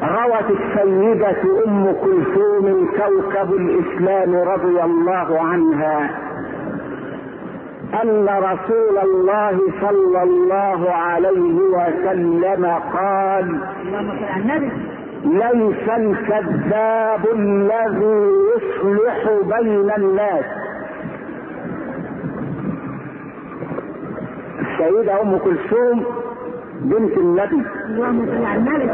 روت السيدة ام كلثوم كوكب الاسلام رضي الله عنها ان رسول الله صلى الله عليه وسلم قال ليس الكذاب الذي يصلح بين الناس السيدة ام كلثوم بنت النبي اللهم صل على النبي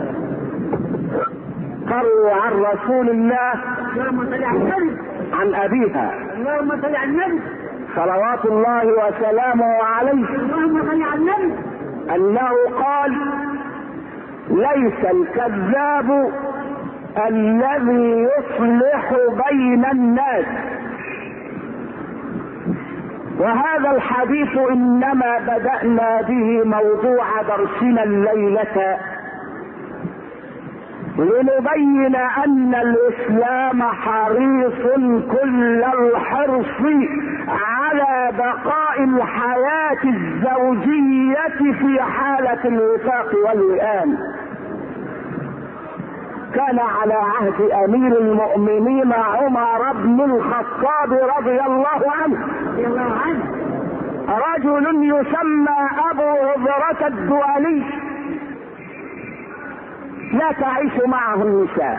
تروي عن رسول الله اللهم صل على النبي عن ابيها اللهم صل على النبي صلوات الله وسلامه عليه اللهم صل على النبي انه قال ليس الكذاب الذي يصلح بين الناس وهذا الحديث انما بدانا به موضوع درسنا الليله لنبين ان الاسلام حريص كل الحرص على بقاء الحياه الزوجيه في حاله الوفاق والوئام كان على عهد امير المؤمنين عمر بن الخطاب رضي الله عنه رضي الله عنه رجل يسمى ابو عذرة الدؤلي لا تعيش معه النساء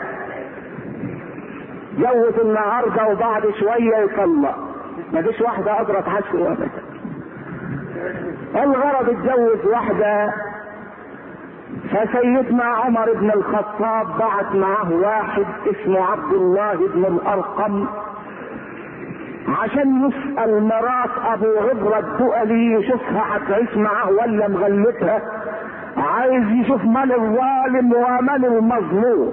جوز النهارده وبعد شويه يطلق ما فيش واحده قادره تحسه ابدا الغرض اتجوز واحده فسيدنا عمر بن الخطاب بعت معه واحد اسمه عبد الله بن الارقم عشان يسأل مرات ابو عبرة الدؤلي يشوفها هتعيش معاه ولا مغلتها عايز يشوف من الظالم ومن المظلوم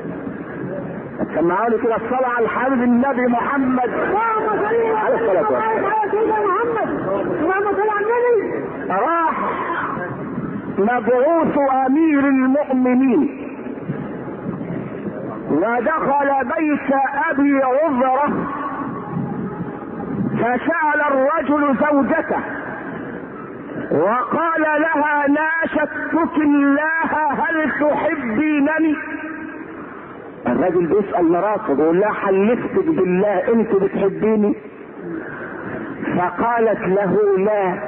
سمعوا لي كده الصلاة على الحبيب النبي محمد اللهم صل عليه الصلاة والسلام على سيدنا محمد اللهم صل على النبي راح مبعوث امير المؤمنين ودخل بيت ابي عذرة فسأل الرجل زوجته وقال لها ناشدتك الله هل تحبينني الرجل بيسأل مراته بيقول لها حلفتك بالله انت بتحبيني فقالت له لا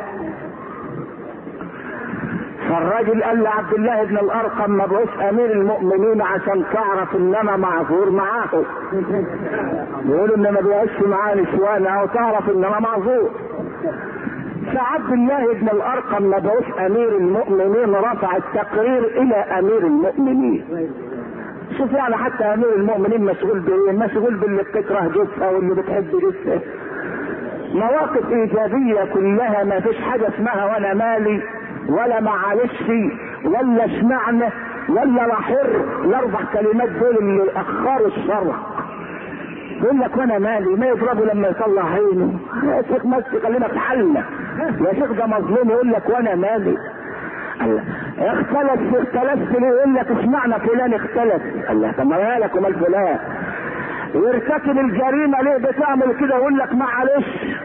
فالراجل قال لعبد الله بن الارقم مبعوث امير المؤمنين عشان تعرف ان انا معذور معاه بيقولوا ان ما بيعيش معاه نسوان او تعرف ان انا معذور فعبد الله بن الارقم مبعوث امير المؤمنين رفع التقرير الى امير المؤمنين شوف يعني حتى امير المؤمنين مشغول بايه؟ مشغول باللي بتكره جثه واللي بتحب جثه مواقف ايجابيه كلها ما فيش حاجه اسمها وانا مالي ولا معلش ولا اشمعنى ولا لحر الاربع كلمات دول اللي اخروا الشرع يقول لك وانا مالي ما يضربه لما يطلع عينه يا شيخ مسك خلينا في حالنا يا شيخ ده مظلوم يقول لك وانا مالي الله اختلف اختلفت ليه يقول لك اشمعنى فلان اختلف الله طب ما مالك ومال فلان يرتكب الجريمه ليه بتعمل كده يقول لك معلش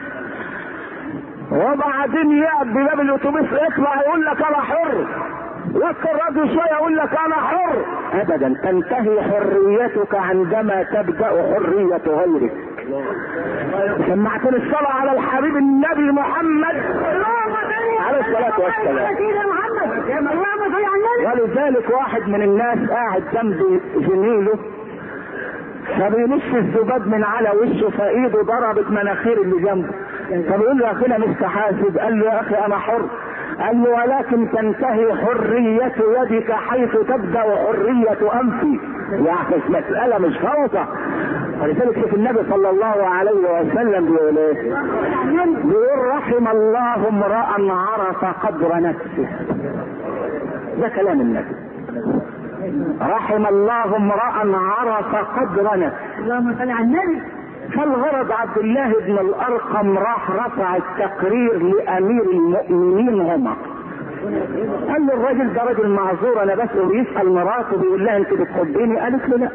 وبعدين يقعد بباب الاتوبيس يطلع يقول لك انا حر وقت الراديو شويه يقول لك انا حر ابدا تنتهي حريتك عندما تبدا حريه غيرك سمعتني الصلاه على الحبيب النبي محمد اللهم صل عليه الصلاه والسلام على سيدنا محمد اللهم صل على النبي ولذلك واحد من الناس قاعد جنب زميله فبينش الذباب من على وشه فايده ضربت مناخير اللي جنبه فبيقول له يا اخي انا مستحاسب قال له يا اخي انا حر قال له ولكن تنتهي حرية يدك حيث تبدأ حرية أنفي يعني مسألة مش فوضى ولذلك شوف النبي صلى الله عليه وسلم بيقول ايه؟ بيقول رحم الله امرأ عرف قدر نفسه ده كلام النبي رحم الله امرأ عرف قدر نفسه اللهم صل على النبي فالغرض عبد الله بن الارقم راح رفع التقرير لامير المؤمنين عمر قال له الراجل ده راجل معذور انا بس بيسال مراته بيقول لها انت بتحبيني قالت له لا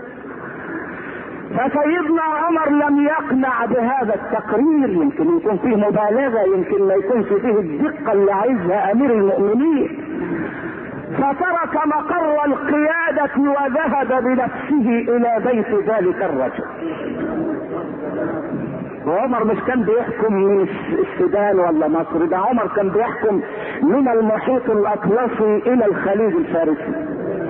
فسيدنا عمر لم يقنع بهذا التقرير يمكن يكون فيه مبالغه يمكن ما يكونش فيه الدقه اللي عايزها امير المؤمنين فترك مقر القيادة وذهب بنفسه الى بيت ذلك الرجل وعمر مش كان بيحكم من السودان ولا مصر ده عمر كان بيحكم من المحيط الاطلسي الى الخليج الفارسي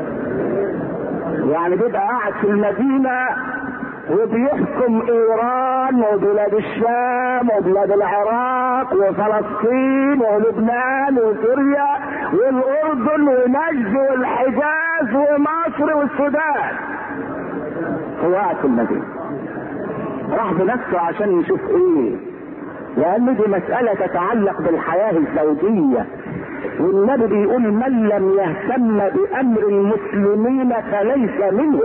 يعني بيبقى قاعد في المدينة وبيحكم ايران وبلاد الشام وبلاد العراق وفلسطين ولبنان وسوريا والاردن ونجد والحجاز ومصر والسودان هو قاعد في المدينة راح بنفسه عشان يشوف ايه لان دي مسألة تتعلق بالحياة الزوجية والنبي بيقول من لم يهتم بامر المسلمين فليس منه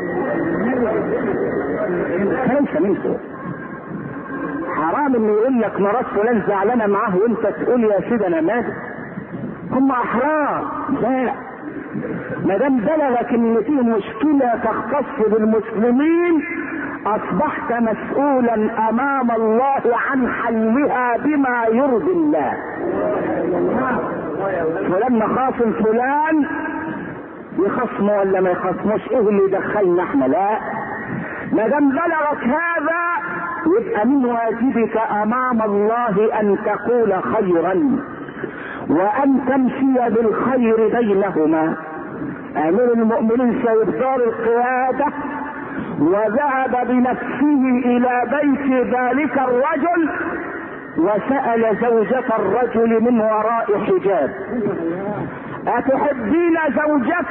فليس منه حرام انه يقول لك مرات فلان زعلانه معاه وانت تقول يا سيدي انا مالي هم احرار لا ما دام بلغك ان في مشكله تختص بالمسلمين اصبحت مسؤولا امام الله عن حلها بما يرضي الله فلان خاصم فلان يخصمه ولا ما يخصموش ايه اللي يدخلنا احنا لا ما دام بلغك هذا يبقى من واجبك امام الله ان تقول خيرا وان تمشي بالخير بينهما امير المؤمنين سيد دار القياده وذهب بنفسه الى بيت ذلك الرجل وسأل زوجة الرجل من وراء حجاب أتحبين زوجك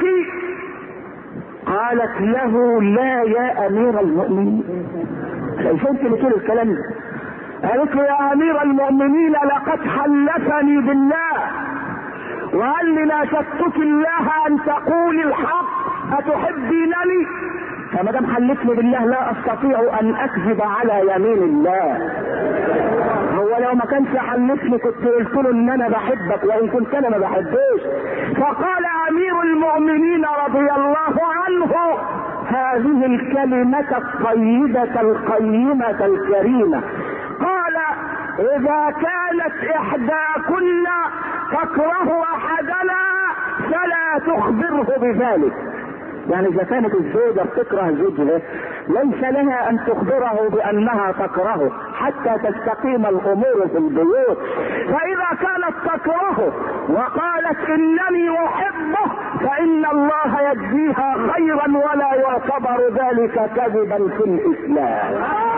قالت له لا يا أمير المؤمنين كيف انت بتقول الكلام ده قالت له يا أمير المؤمنين لقد حلفني بالله وقال لي لا شتك الله أن تقولي الحق أتحبينني فما دام حلفني بالله لا استطيع ان اكذب على يمين الله هو لو ما كانش حلفني كنت قلت له ان انا بحبك وان كنت انا ما بحبوش فقال امير المؤمنين رضي الله عنه هذه الكلمة الطيبة القيمة الكريمة قال اذا كانت احداكن تكره احدنا فلا تخبره بذلك يعني اذا كانت الزوجه بتكره زوجها ليس لها ان تخبره بانها تكرهه حتى تستقيم الامور في البيوت فاذا كانت تكرهه وقالت انني احبه فان الله يجزيها خيرا ولا يعتبر ذلك كذبا في الاسلام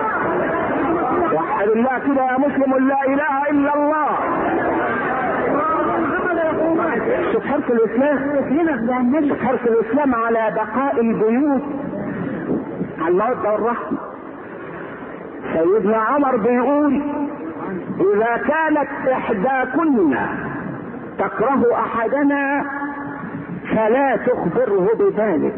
وحد الله كده يا مسلم لا اله الا الله شوف حرص الاسلام شوف حرص الاسلام على بقاء البيوت على المودة والرحمة سيدنا عمر بيقول اذا كانت احداكن تكره احدنا فلا تخبره بذلك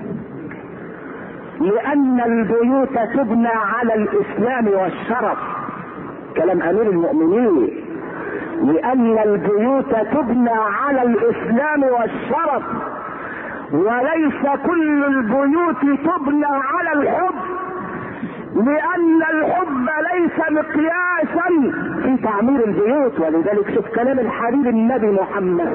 لان البيوت تبنى على الاسلام والشرف كلام امير المؤمنين لان البيوت تبنى على الاسلام والشرف وليس كل البيوت تبنى على الحب لان الحب ليس مقياسا في تعمير البيوت ولذلك شوف كلام الحبيب النبي محمد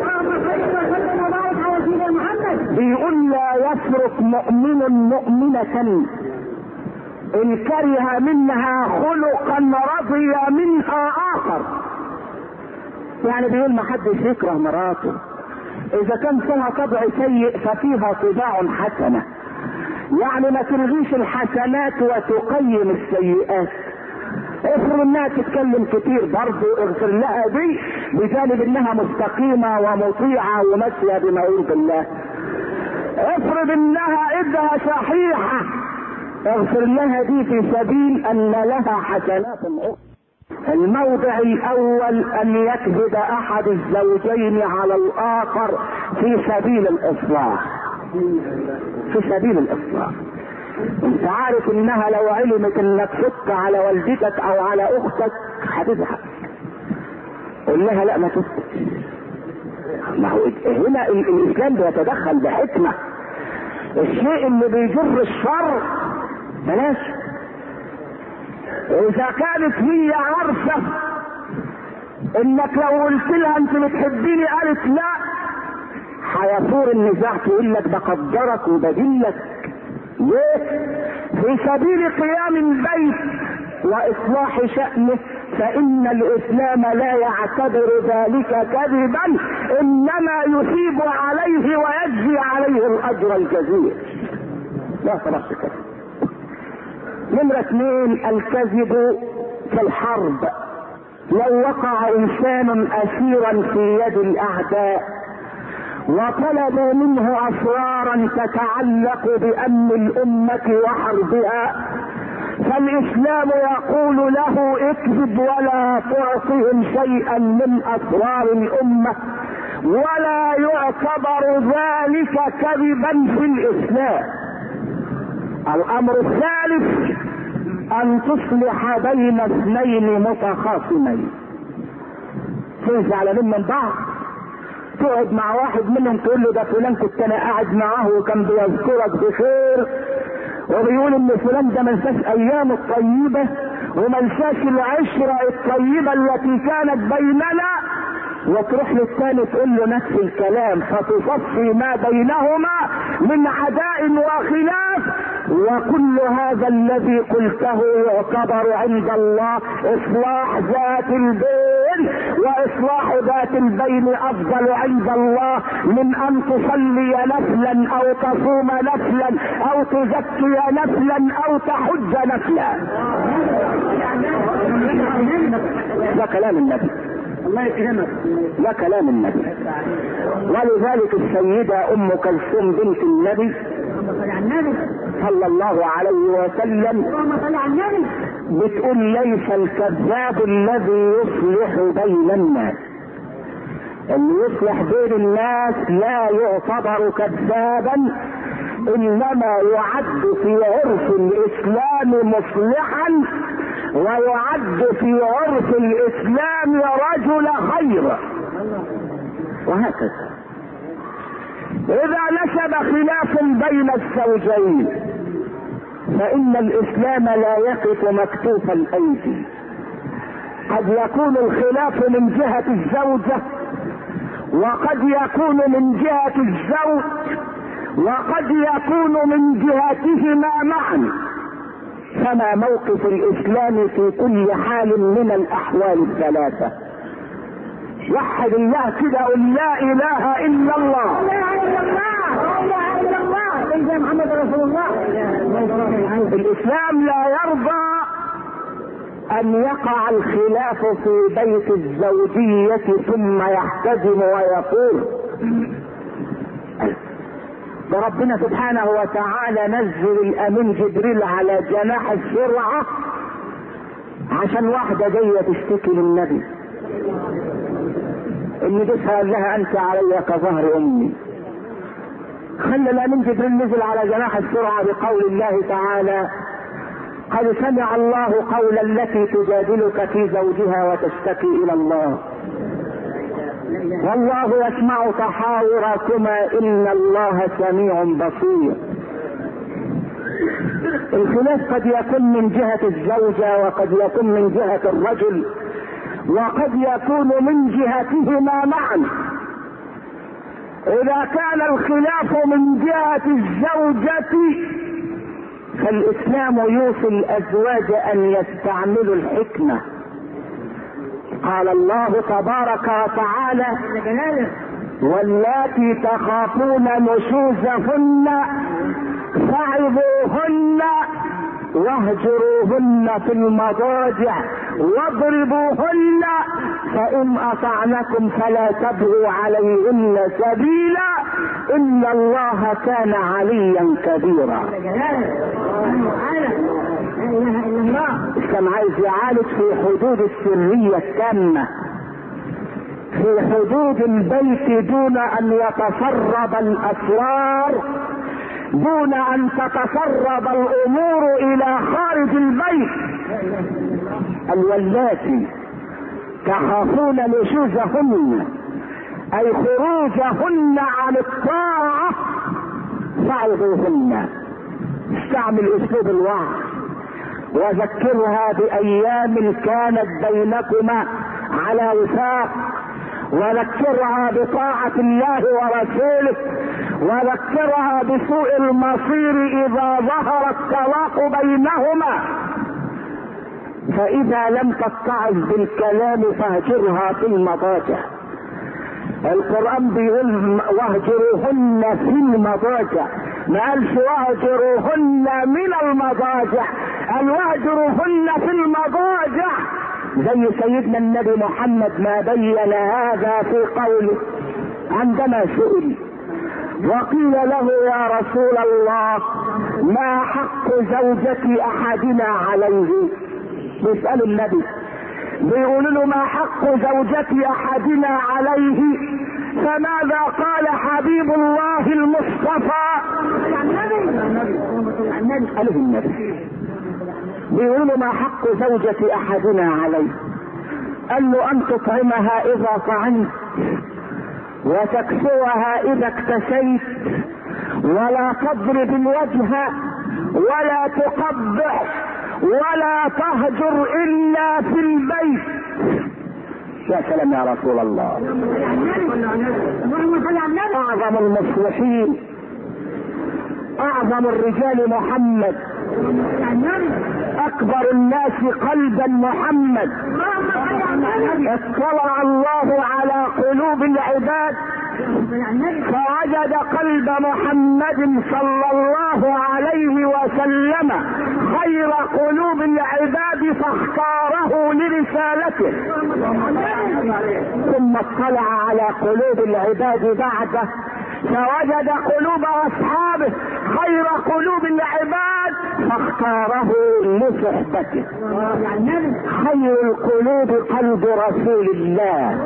بيقول لا يفرق مؤمن مؤمنة ان كره منها خلقا رضي منها اخر يعني بيقول ما حدش يكره مراته اذا كان فيها طبع سيء ففيها طباع حسنه يعني ما تلغيش الحسنات وتقيم السيئات افرض انها تتكلم كتير برضه اغفر لها دي بجانب انها مستقيمة ومطيعة وماشية بما يرضي الله افرض انها ايدها صحيحة اغفر لها دي في سبيل ان لها حسنات اخرى الموضع الاول ان يكذب احد الزوجين على الاخر في سبيل الاصلاح في سبيل الاصلاح انت عارف انها لو علمت انك فت على والدتك او على اختك هتزعل قول لها لا ما تسكت ما هو هنا الاسلام بيتدخل بحكمه الشيء اللي بيجر الشر بلاش اذا كانت هي عارفه انك لو قلت لها انت بتحبيني قالت لا حيثور النزاع تقول لك بقدرك وبدلك ليه؟ في سبيل قيام البيت واصلاح شأنه فان الاسلام لا يعتبر ذلك كذبا انما يثيب عليه ويجزي عليه الاجر الجزيل لا خلاص كده نمرة اثنين الكذب في الحرب لو وقع انسان اسيرا في يد الاعداء وطلبوا منه اسرارا تتعلق بامن الامه وحربها فالاسلام يقول له اكذب ولا تعطهم شيئا من اسرار الامه ولا يعتبر ذلك كذبا في الاسلام الامر الثالث ان تصلح بين اثنين متخاصمين اثنين زعلانين من بعض تقعد مع واحد منهم تقول له ده فلان كنت انا قاعد معاه وكان بيذكرك بخير وبيقول ان فلان ده ما انساش ايامه الطيبه وما انساش العشره الطيبه التي كانت بيننا وتروح للثاني تقول له نفس الكلام فتصفي ما بينهما من عداء وخلاف وكل هذا الذي قلته يعتبر عند الله اصلاح ذات البين واصلاح ذات البين افضل عند الله من ان تصلي نفلا او تصوم نفلا او تزكي نفلا او تحج نفلا ده كلام النبي الله يكرمك ده كلام النبي ولذلك السيدة ام كلثوم بنت النبي اللهم صل على النبي صلى الله عليه وسلم اللهم صل على النبي بتقول ليس الكذاب الذي يصلح بين الناس اللي يصلح بين الناس لا يعتبر كذابا انما يعد في عرف الاسلام مصلحا ويعد في عرف الاسلام رجل خير وهكذا اذا نشب خلاف بين الزوجين فان الاسلام لا يقف مكتوف الايدي قد يكون الخلاف من جهة الزوجة وقد يكون من جهة الزوج وقد يكون من جهتهما معا فما موقف الاسلام في كل حال من الاحوال الثلاثة وحد الله كده قل لا اله الا الله لا اله الا الله لا اله الا الله سيدنا محمد رسول الله الاسلام لا يرضى ان يقع الخلاف في بيت الزوجية ثم يحتجم ويقول ده ربنا سبحانه وتعالى نزل الامين جبريل على جناح السرعة عشان واحدة جاية تشتكي للنبي ان جوزها قال لها انت علي كظهر امي خلى الامين جبريل نزل على جناح السرعة بقول الله تعالى قد سمع الله قول التي تجادلك في زوجها وتشتكي الى الله والله يسمع تحاوركما ان الله سميع بصير الخلاف قد يكون من جهة الزوجة وقد يكون من جهة الرجل وقد يكون من جهتهما معا اذا كان الخلاف من جهة الزوجة فالاسلام يوصي الازواج ان يستعملوا الحكمة قال الله تبارك وتعالى جلاله واللاتي تخافون نشوزهن فعظوهن واهجروهن في المضاجع واضربوهن فان اطعنكم فلا تبغوا عليهن سبيلا ان الله كان عليا كبيرا جلاله تعالى لا اله الا الله كان عايز يعالج في حدود السرية التامة في حدود البيت دون ان يتسرب الاسرار دون ان تتسرب الامور الى خارج البيت الولاتي تخافون نشوزهن اي خروجهن عن الطاعة فعظوهن استعمل اسلوب الوعظ وذكرها بايام كانت بينكما على وفاق وذكرها بطاعة الله ورسوله وذكرها بسوء المصير إذا ظهر الطلاق بينهما فإذا لم تتعظ بالكلام فاهجرها في المضاجع القرآن بيقول واهجروهن في المضاجع ما قالش واهجروهن من المضاجع قال واهجروهن في المضاجع زي سيدنا النبي محمد ما بين هذا في قوله عندما سئل وقيل له يا رسول الله ما حق زوجة احدنا عليه بيسأل النبي بيقولوا له ما حق زوجة احدنا عليه فماذا قال حبيب الله المصطفى قاله النبي بيقولوا له ما حق زوجة احدنا عليه قال له ان تطعمها اذا طعمت وتكسوها اذا اكتسيت ولا تضرب الوجه ولا تقبح ولا تهجر الا في البيت يا سلام يا رسول الله اعظم المصلحين اعظم الرجال محمد اكبر الناس قلبا محمد اطلع الله على قلوب العباد فوجد قلب محمد صلى الله عليه وسلم خير قلوب العباد فاختاره لرسالته ثم اطلع على قلوب العباد بعده فوجد قلوب اصحابه خير قلوب العباد فاختاره لصحبته خير القلوب قلب رسول الله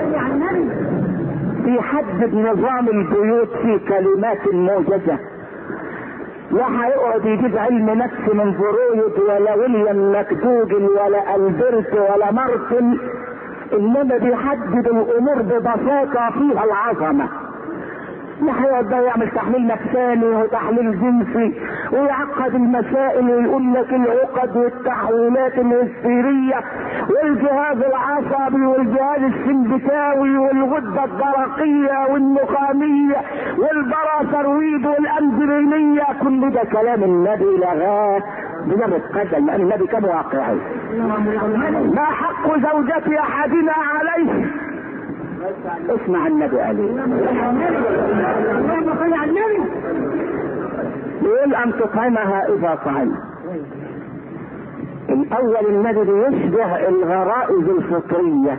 في حد نظام البيوت في كلمات موجزة لا هيقعد يجيب علم نفس من فرويد ولا ويليام مكدوجل ولا البرت ولا مارتن انما بيحدد الامور ببساطة فيها العظمة لا هيقعد بقى يعمل تحليل نفساني وتحليل جنسي ويعقد المسائل ويقول لك العقد والتحويلات الهستيرية والجهاز العصبي والجهاز السمبتاوي والغدة الدرقية والنخامية والبراثرويد والأندرينية كل ده كلام النبي لغاه بجرد قدم لأن النبي كان واقعي ما حق زوجة أحدنا عليه اسمع النبي عليه يقول ان تطعمها اذا طعمت الاول النبي بيشبه الغرائز الفطريه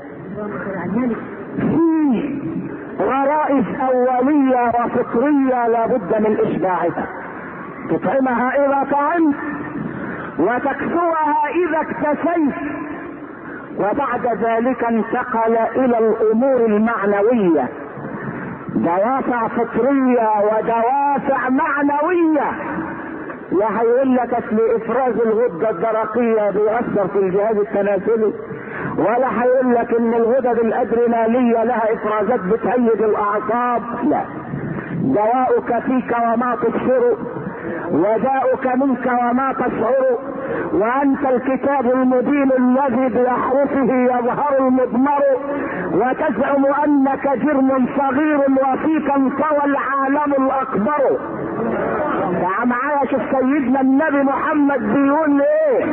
في غرائز اوليه وفطريه لابد من اشباعها تطعمها اذا طعمت وتكسوها اذا اكتسيت وبعد ذلك انتقل الى الامور المعنويه دوافع فطريه ودوافع معنويه لا هيقول لك اصل افراز الغده الدرقيه بيأثر في الجهاز التناسلي ولا هيقول لك ان الغدد الادريناليه لها افرازات بتهيج الاعصاب لا دواؤك فيك وما تبصر وداؤك منك وما تشعر وانت الكتاب المبين الذي باحرفه يظهر المضمر وتزعم انك جرم صغير وفيك انطوى العالم الاكبر تعال معايا شوف سيدنا النبي محمد بيقول ايه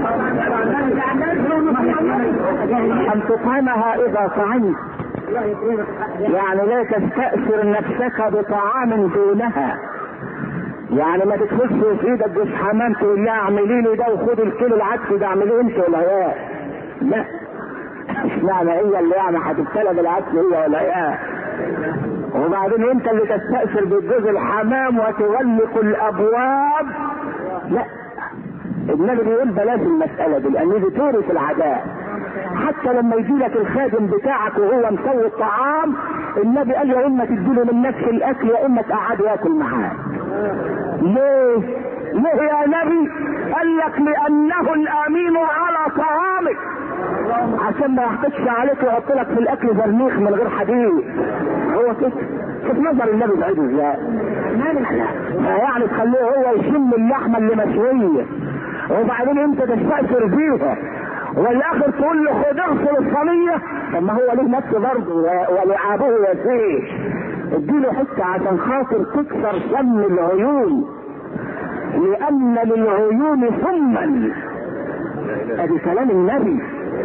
ان تطعمها اذا طعمت يعني لا تستأثر نفسك بطعام دونها يعني ما تدخلش في ايدك جوز حمام تقول لها اعملي لي ده وخد الكيلو العدس ده اعمليه انت ولا هي لا اشمعنى هي اللي يعني هتبتلى بالعدس هي ولا هي وبعدين انت اللي تستأثر بالجوز الحمام وتغلق الابواب لا النبي بيقول بلاش المسألة دي لان دي تورث العداء حتى لما يجي لك الخادم بتاعك وهو مسوي الطعام النبي قال يا اما تديله من نفس الاكل يا اما تقعده ياكل معاك ليه؟ ليه يا نبي؟ قال لك لانه الامين على طعامك عشان ما يحتجش عليك ويحط لك في الاكل زرنيخ من غير حديد هو كده شوف نظر النبي بعيد ازاي يعني تخليه هو يشم اللحمه اللي مشويه وبعدين انت تستأثر فيها والاخر تقول له خد اغسل الصينيه طب ما هو له نفس برضه ولعابه يسير اديله حته عشان خاطر تكسر سم العيون لان للعيون سما ادي كلام النبي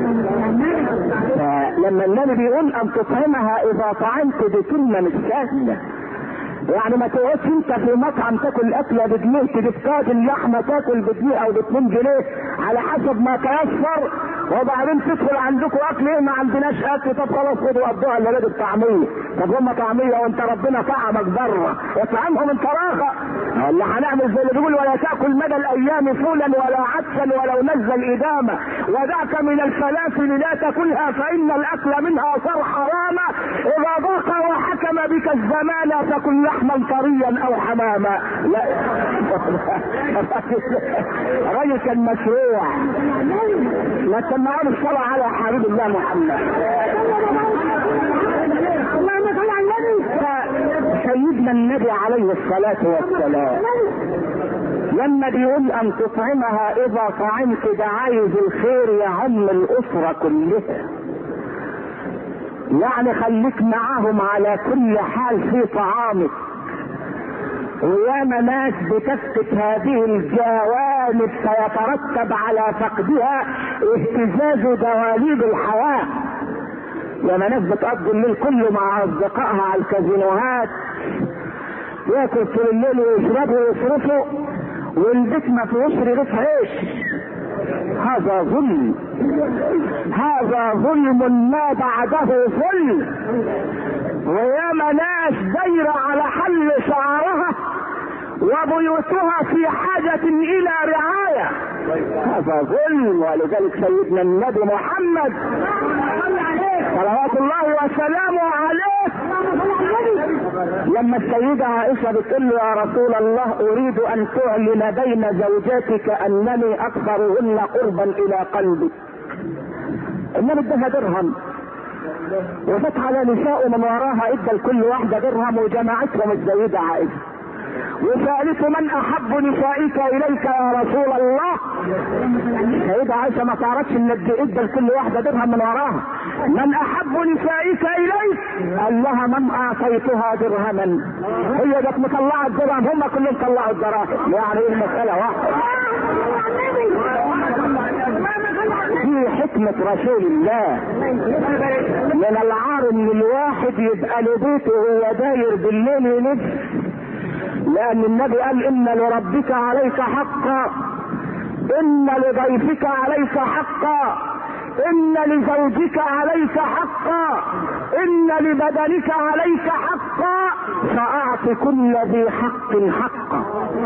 فلما النبي بيقول ان تطعمها اذا طعمت دي كلمه مش سهله يعني ما تقعدش انت في مطعم تاكل اكله بجنيه تجيب طاجن لحمه تاكل بجنيه او باتنين جنيه على حسب ما تيسر وبعدين تدخل عندكم اكل ايه ما عندناش اكل طب خلاص خدوا قضوها اللي لازم طعميه طب هم طعميه وانت ربنا طعمك بره اطعمهم انت راخه اللي هنعمل زي اللي بيقول ولا تاكل مدى الايام فولا ولا عدسا ولو نزل ادامه ودعك من الفلافل لا تاكلها فان الاكل منها صار حراما اذا ضاق وحكم بك الزمان فكل لحما طريا او حماما لا راجل كان مشروع ما تسمعون الصلاة على حبيب الله محمد اللهم صل على النبي سيدنا النبي عليه الصلاة والسلام لما بيقول ان تطعمها اذا طعمت ده عايز الخير يعم الاسرة كلها يعني خليك معاهم على كل حال في طعامك وياما ناس بتفقد هذه الجوانب فيترتب على فقدها اهتزاز دواليب الحياة ياما ناس بتقضي الليل كله مع اصدقائها على الكازينوهات ياكل طول الليل ويشربوا ويصرفوا والبيت ما فيهوش رغيف عيش هذا ظلم هذا ظلم ما بعده ظلم وياما ناس دايرة على حل شعرها وبيوتها في حاجة إلى رعاية هذا ظلم ولذلك سيدنا النبي محمد صلوات الله وسلامه عليه لما السيدة عائشة بتقول له يا رسول الله أريد أن تعلن بين زوجاتك أنني أكثرهن قربا إلى قلبك النبي ادها درهم وفتح على نساء من وراها ادى لكل واحدة درهم وجمعتهم السيدة عائشة وسألته من أحب نسائك إليك يا رسول الله سيدة عائشة ما تعرفش ان ادى لكل واحدة درهم من وراها من أحب نسائك إليك قال لها من أعطيتها درهما هي جت مطلعة الدرهم هم كلهم طلعوا الدراهم يعني ايه المسألة واحدة دي حكمة رسول الله من العار ان الواحد يبقى له بيته وهو داير بالليل يلف لان النبي قال ان لربك عليك حقا ان لضيفك عليك حقا ان لزوجك عليك حقا ان لبدنك عليك حقا فاعط كل ذي حق حقا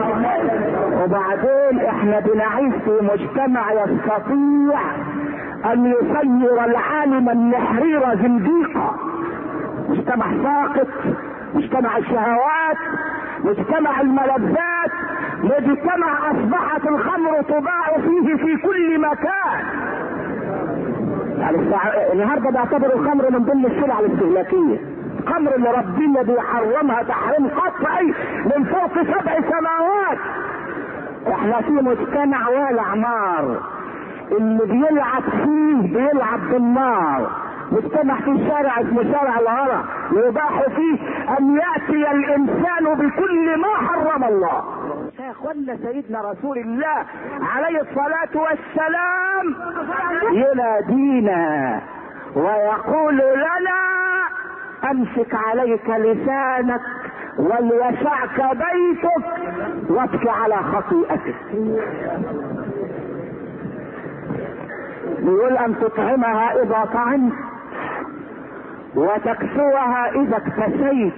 وبعدين احنا بنعيش في مجتمع يستطيع ان يصير العالم النحرير زنديقا مجتمع ساقط مجتمع الشهوات مجتمع الملذات مجتمع اصبحت الخمر تباع فيه في كل مكان يعني النهارده بيعتبروا الخمر من ضمن السلع الاستهلاكيه الخمر اللي ربنا بيحرمها تحريم قطعي من فوق سبع سماوات احنا في مجتمع والع نار اللي بيلعب فيه بيلعب بالنار مجتمع في شارع اسمه شارع الهرى يباح فيه ان ياتي الانسان بكل ما حرم الله يا اخوانا سيدنا رسول الله عليه الصلاة والسلام ينادينا ويقول لنا امسك عليك لسانك وليسعك بيتك وابك على خطيئتك يقول ان تطعمها اذا طعمت وتكسوها اذا اكتسيت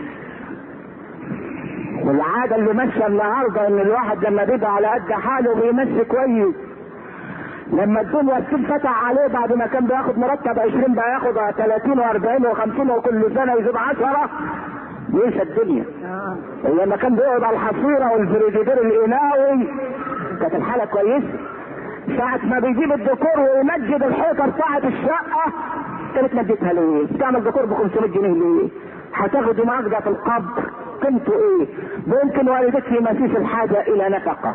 والعاده اللي ماشيه النهارده ان الواحد لما بيبقى على قد حاله بيمشي كويس لما الدنيا تنفتح عليه بعد ما كان بياخد مرتب 20 بقى ياخد 30 و40 و50 وكل سنه يزيد 10 ينسى الدنيا لما كان بيقعد على الحصيره والفريجيدير القناوي كانت الحاله كويسه ساعة ما بيجيب الديكور ويمجد الحيطة بتاعة الشقة كانت مجدتها ليه؟ بتعمل ديكور ب 500 جنيه ليه؟ هتاخدوا معاك ده في القبر قيمته ايه؟ ممكن والدتك ما فيش الحاجة إلى نفقة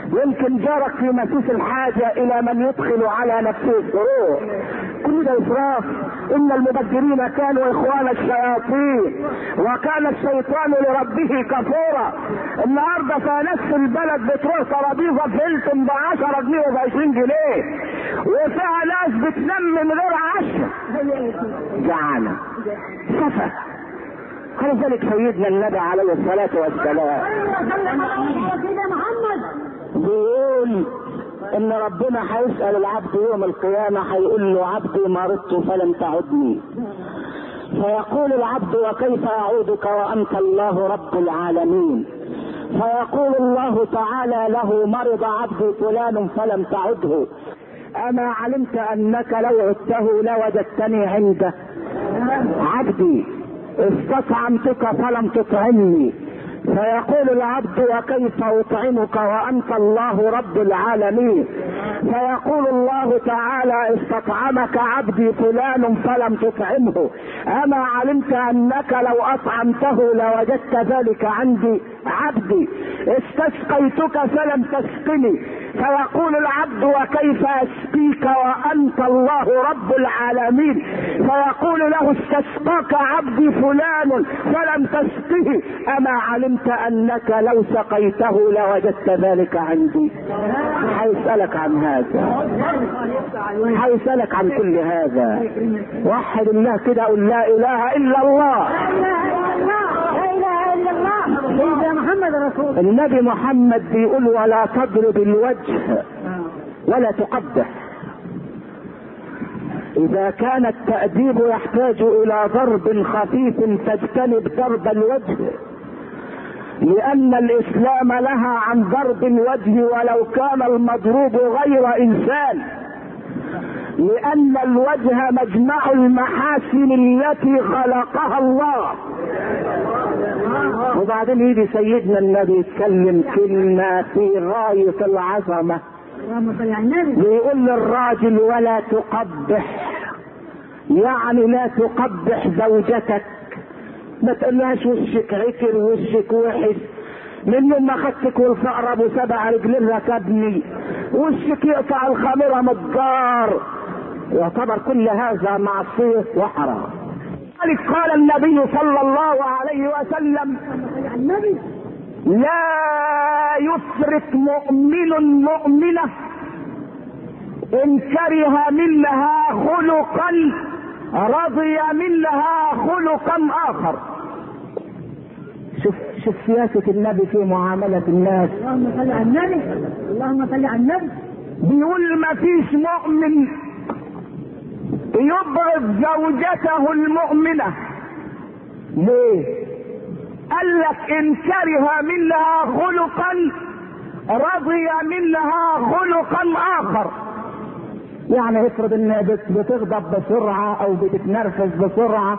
يمكن جارك في مسيس الحاجة الى من يدخل على نفسه السرور كل ده اسراف ان المبذرين كانوا اخوان الشياطين وكان الشيطان لربه كفورا النهارده في نفس البلد بتروح ترابيزه فيلتون ب 10 جنيه وب 20 جنيه وفيها ناس بتنام من غير عشاء جعانه سفه ولذلك سيدنا النبي عليه الصلاه والسلام سيدنا محمد بيقول ان ربنا هيسال العبد يوم القيامه هيقول له عبدي مرضت فلم تعدني فيقول العبد وكيف اعودك وانت الله رب العالمين فيقول الله تعالى له مرض عبدي فلان فلم تعده اما علمت انك لو عدته لوجدتني عنده عبدي استطعمتك فلم تطعمني فيقول العبد وكيف اطعمك وانت الله رب العالمين فيقول الله تعالى استطعمك عبدي فلان فلم تطعمه اما علمت انك لو اطعمته لوجدت ذلك عندي عبدي استسقيتك فلم تسقني فيقول العبد وكيف اسقيك وانت الله رب العالمين فيقول له استسقاك عبدي فلان فلم تسقه اما علمت انك لو سقيته لوجدت ذلك عندي هيسالك عن هذا هيسالك عن كل هذا وحد الله كده قل لا اله الا الله لا اله الا الله سيدنا محمد رسول النبي محمد بيقول ولا تضرب الوجه ولا تقبح اذا كان التأديب يحتاج الى ضرب خفيف تجتنب ضرب الوجه لان الاسلام لها عن ضرب الوجه ولو كان المضروب غير انسان لان الوجه مجمع المحاسن التي خلقها الله وبعدين يجي سيدنا النبي يتكلم كلمة في غاية العظمة اللهم صل على النبي بيقول للراجل ولا تقبح يعني لا تقبح زوجتك ما تقولهاش وشك عكر وشك وحش من يوم ما خدتك والفقر ابو سبع رجلين ركبني وشك يقطع الخميره من الدار يعتبر كل هذا معصيه وحرام لذلك قال النبي صلى الله عليه وسلم صل على النبي لا يفرق مؤمن مؤمنة إن كره منها خلقا رضي منها خلقا آخر شوف شوف سياسة النبي في معاملة الناس اللهم صل على النبي اللهم صل على النبي بيقول ما فيش مؤمن يبغض زوجته المؤمنة ليه؟ قال لك ان كره منها خلقا رضي منها خلقا اخر يعني افرض ان بت- بتغضب بسرعه او بتتنرفز بسرعه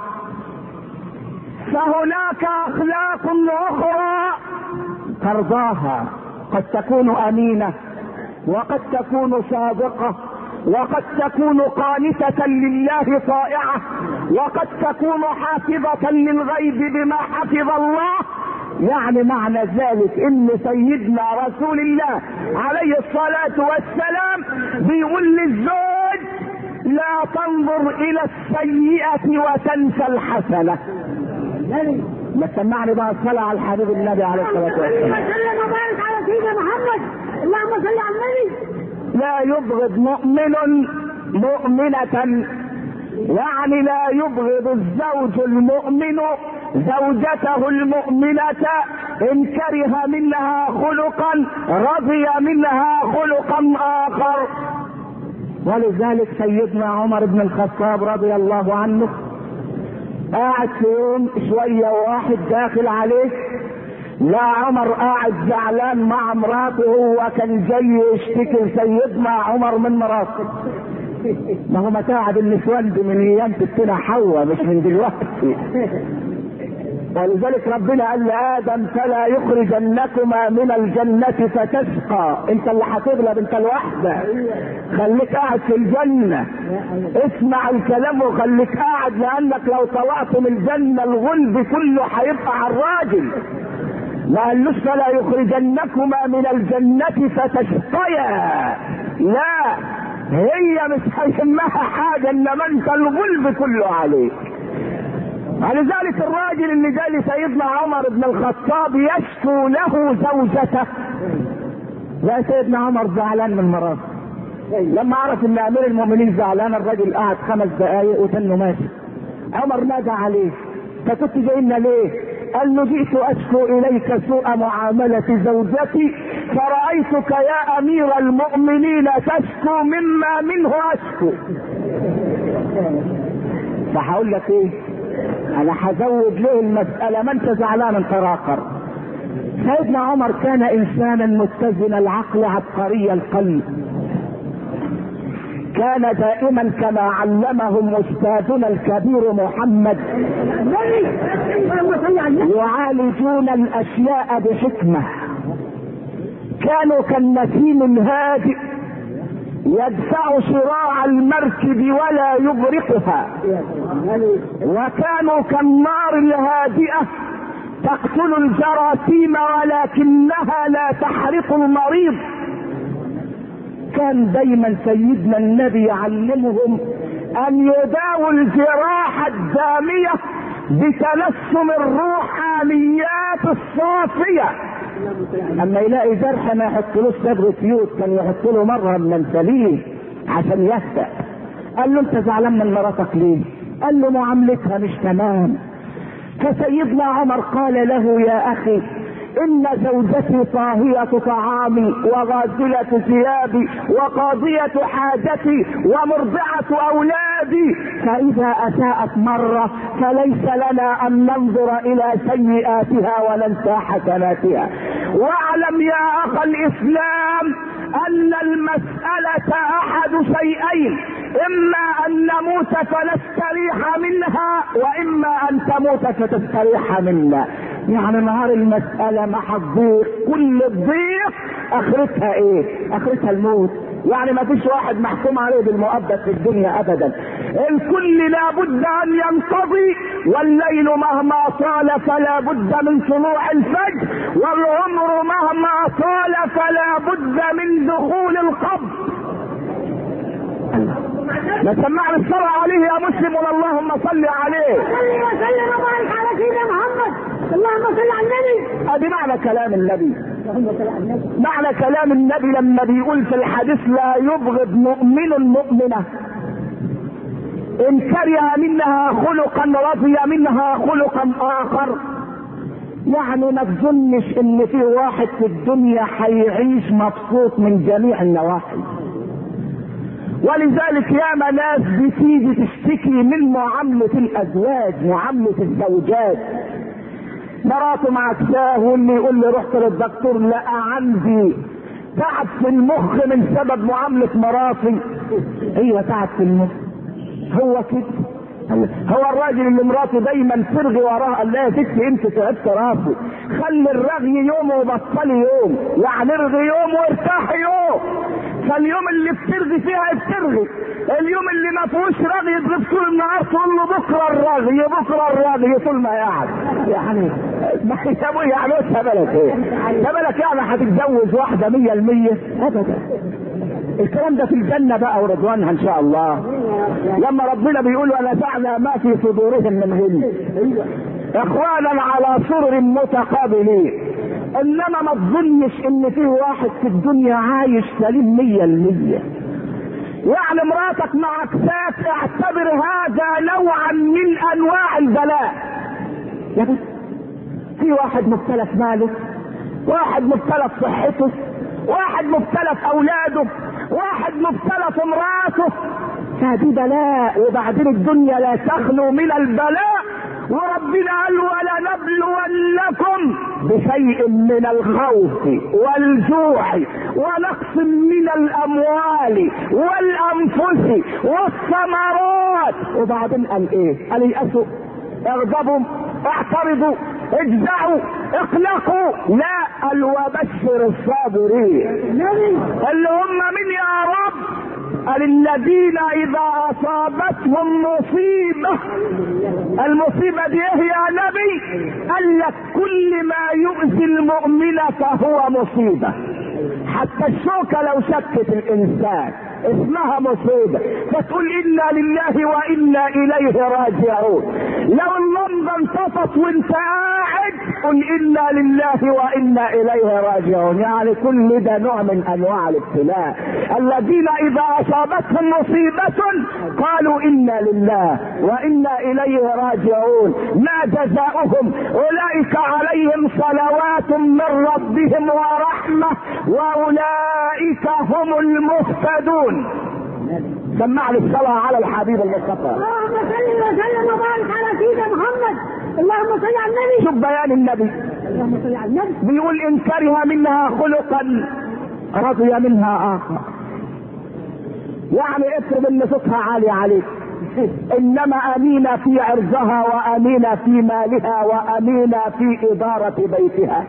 فهناك اخلاق اخرى ترضاها قد تكون امينه وقد تكون صادقه وقد تكون قانتة لله طائعة وقد تكون حافظة للغيب بما حفظ الله يعني معنى ذلك ان سيدنا رسول الله عليه الصلاة والسلام بيقول للزوج لا تنظر الى السيئة وتنسى الحسنة النبي ما تسمعني بقى الصلاة على الحبيب النبي عليه الصلاة اللهم والسلام صل وبارك على سيدنا محمد اللهم صل على النبي لا يبغض مؤمن مؤمنة يعني لا يبغض الزوج المؤمن زوجته المؤمنة إن كره منها خلقا رضي منها خلقا آخر ولذلك سيدنا عمر بن الخطاب رضي الله عنه قاعد في يوم شوية واحد داخل عليه لا عمر قاعد زعلان مع مراته هو كان جاي يشتكي سيدنا عمر من مراته ما هو متاعب النسوان دي من ايام ستنا حواء مش من دلوقتي ولذلك ربنا قال لادم فلا يخرجنكما من الجنه فتشقى انت اللي هتغلب انت لوحدك خليك قاعد في الجنه اسمع الكلام وخليك قاعد لانك لو طلعت من الجنه الغلب كله هيبقى على الراجل ما قالوش فلا يخرجنكما من الجنة فتشقيا لا هي مش هيهمها حاجة انما انت الغلب كله عليك ولذلك الراجل اللي جاي لسيدنا عمر بن الخطاب يشكو له زوجته لا سيدنا عمر زعلان من مراته لما عرف ان امير المؤمنين زعلان الراجل قعد خمس دقايق وتنه ماشي عمر نادى عليه فكنت جاي لنا ليه؟ قال له جئت اشكو اليك سوء معاملة زوجتي فرأيتك يا امير المؤمنين تشكو مما منه اشكو. فهقول لك ايه؟ انا هزود له المسألة ما انت زعلان انت راقر. سيدنا عمر كان انسانا متزن العقل عبقري القلب. كان دائما كما علمهم استاذنا الكبير محمد يعالجون الاشياء بحكمه كانوا كالنسيم الهادئ يدفع شراع المركب ولا يغرقها وكانوا كالنار الهادئه تقتل الجراثيم ولكنها لا تحرق المريض كان دايما سيدنا النبي يعلمهم ان يداووا الجراح الدامية بتلسم الروحانيات الصافية اما يلاقي جرح ما يحطلوش صبغ سيوط كان يحط له مرهم من سليم عشان يهدأ قال له انت زعلان من مراتك ليه قال له معاملتها مش تمام فسيدنا عمر قال له يا اخي ان زوجتي طاهية طعامي وغاسلة ثيابي وقاضية حاجتي ومرضعة اولادي فاذا اساءت مرة فليس لنا ان ننظر الى سيئاتها وننسى حسناتها واعلم يا اخ الاسلام ان المسألة احد شيئين اما ان نموت فنستريح منها واما ان تموت فتستريح منا يعني نهار المسألة ما هتضيق كل الضيق اخرتها ايه اخرتها الموت يعني ما فيش واحد محكوم عليه بالمؤبد في الدنيا ابدا الكل لابد ان ينقضي والليل مهما طال فلا بد من طلوع الفجر والعمر مهما طال فلا بد من دخول القبر ما سمعنا الصلاة عليه يا مسلم اللهم صل عليه صلي وسلم وبارك على سيدنا محمد اللهم صل على النبي ادي معنى كلام النبي اللهم صل على النبي معنى كلام النبي لما بيقول في الحديث لا يبغض مؤمن مؤمنة ان كره منها خلقا رضي منها خلقا اخر يعني ما تظنش ان في واحد في الدنيا هيعيش مبسوط من جميع النواحي ولذلك ياما ناس بتيجي تشتكي من معاملة الازواج معاملة الزوجات مراته معكساه واللي يقول لي رحت للدكتور لقى عندي تعب في المخ من سبب معاملة مراتي ايوه تعب في المخ هو كده هو الراجل اللي مراته دايما ترغي وراه قال لها يا ستي انت تعبت راسي خلي الرغي يوم وبطلي يوم يعني ارغي يوم وارتاحي يوم فاليوم اللي بترغي فيها بترغي اليوم اللي ما فيهوش رغي يضرب طول النهار تقول له بكره الرغي بكره الرغي طول ما قاعد يعني ما يا ابويا يعني ايش بالك ايه؟ بالك يعني هتتجوز واحده 100% ابدا الكلام ده في الجنة بقى ورضوانها ان شاء الله لما ربنا بيقول ونزعنا ما في صدورهم من غل اخوانا على سرر متقابلين انما ما تظنش ان في واحد في الدنيا عايش سليم مية المية يعني مراتك معكساك اعتبر هذا نوعا من انواع البلاء يا بس في واحد مبتلى في ماله واحد مبتلى في صحته واحد مبتلى في اولاده واحد مبتلى في مراته فدي بلاء وبعدين الدنيا لا تخلو من البلاء وربنا قال ولنبلونكم بشيء من الخوف والجوع ونقص من الاموال والانفس والثمرات وبعدين قال ايه؟ قال يأسوا اغضبوا اعترضوا اجزعوا اقلقوا لا قال وبشر الصابرين اللي هم من يا رب قال الذين اذا اصابتهم مصيبة المصيبة دي ايه يا نبي قال لك كل ما يؤذي المؤمن فهو مصيبة حتى الشوكة لو شكت الانسان اسمها مصيبة فتقول انا لله وانا اليه راجعون لو اللمبة انطفت وانت قاعد قل انا لله وانا اليه راجعون يعني كل ده نوع من انواع الابتلاء الذين اذا اصابتهم مصيبة قالوا انا لله وانا اليه راجعون ما جزاؤهم اولئك عليهم صلوات من ربهم ورحمة واولئك هم المهتدون سمع لي الصلاة على الحبيب المصطفى اللهم صل وسلم وبارك على سيدنا محمد اللهم صل على النبي شوف بيان النبي اللهم صل على النبي بيقول ان كره منها خلقا رضي منها اخر يعني افرض ان صوتها عالي عليك انما امينه في عرضها وامينه في مالها وامينه في اداره بيتها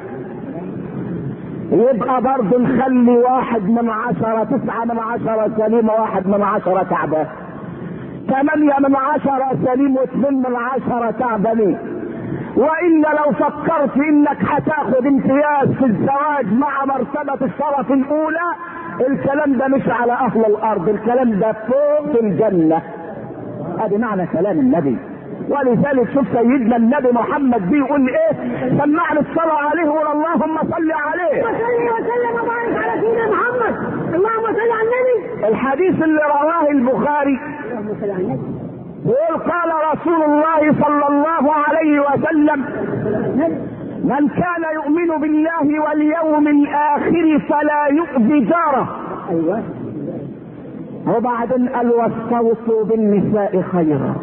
يبقى برضه نخلي واحد من عشرة تسعة من عشرة سليمة واحد من عشرة تعبان ثمانية من عشرة سليم واثنين من عشرة تعبانين وإلا لو فكرت إنك هتاخد امتياز في الزواج مع مرتبة الشرف الأولى الكلام ده مش على أهل الأرض الكلام ده فوق في الجنة ادي معنى كلام النبي ولذلك شوف سيدنا النبي محمد بيقول ايه سمعنا الصلاة عليه وقول اللهم صل عليه وصل وسلم وبارك على سيدنا محمد اللهم صل على النبي الحديث اللي رواه البخاري اللهم صل على النبي يقول قال رسول الله صلى الله عليه وسلم النبي من كان يؤمن بالله واليوم الاخر فلا يؤذي جاره ايوه وبعدين قال واستوصوا بالنساء خيرا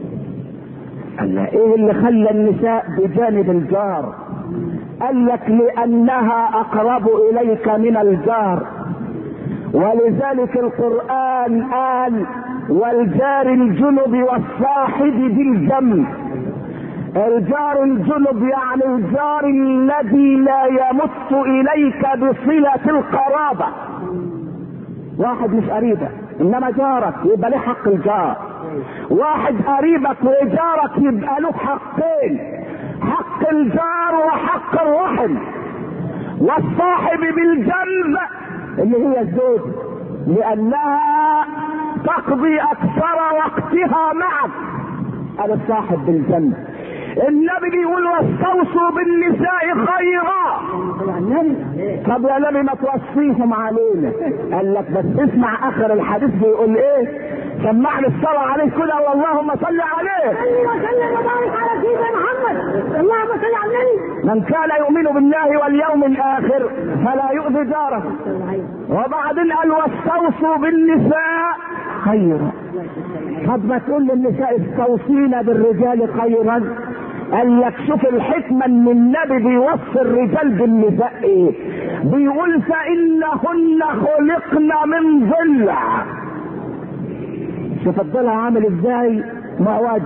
قال له ايه اللي خلى النساء بجانب الجار قال لك لانها اقرب اليك من الجار ولذلك القران قال والجار الجنب والصاحب بالجنب الجار الجنب يعني الجار الذي لا يمت اليك بصله القرابه واحد مش قريبك انما جارك يبقى له حق الجار واحد قريبك وجارك يبقى له حقين حق الجار وحق الرحم والصاحب بالجنب اللي هي الزوج لانها تقضي اكثر وقتها معك هذا الصاحب بالجنب النبي بيقول واستوصوا بالنساء خيرا صل على النبي طب يا نبي ما توصيهم علينا قال لك بس اسمع اخر الحديث بيقول ايه سمعني الصلاة عليه كده واللهم صل عليه صل وسلم وبارك على سيدنا محمد اللهم صل على النبي من كان يؤمن بالله واليوم الاخر فلا يؤذي جاره وبعدين قال واستوصوا بالنساء خيرا طب ما تقول للنساء استوصينا بالرجال خيرا قال لك شوف الحكمة ان النبي بيوصي الرجال بالنساء ايه بيقول فانهن خلقن من ضلع شوف الضلع عامل ازاي معوج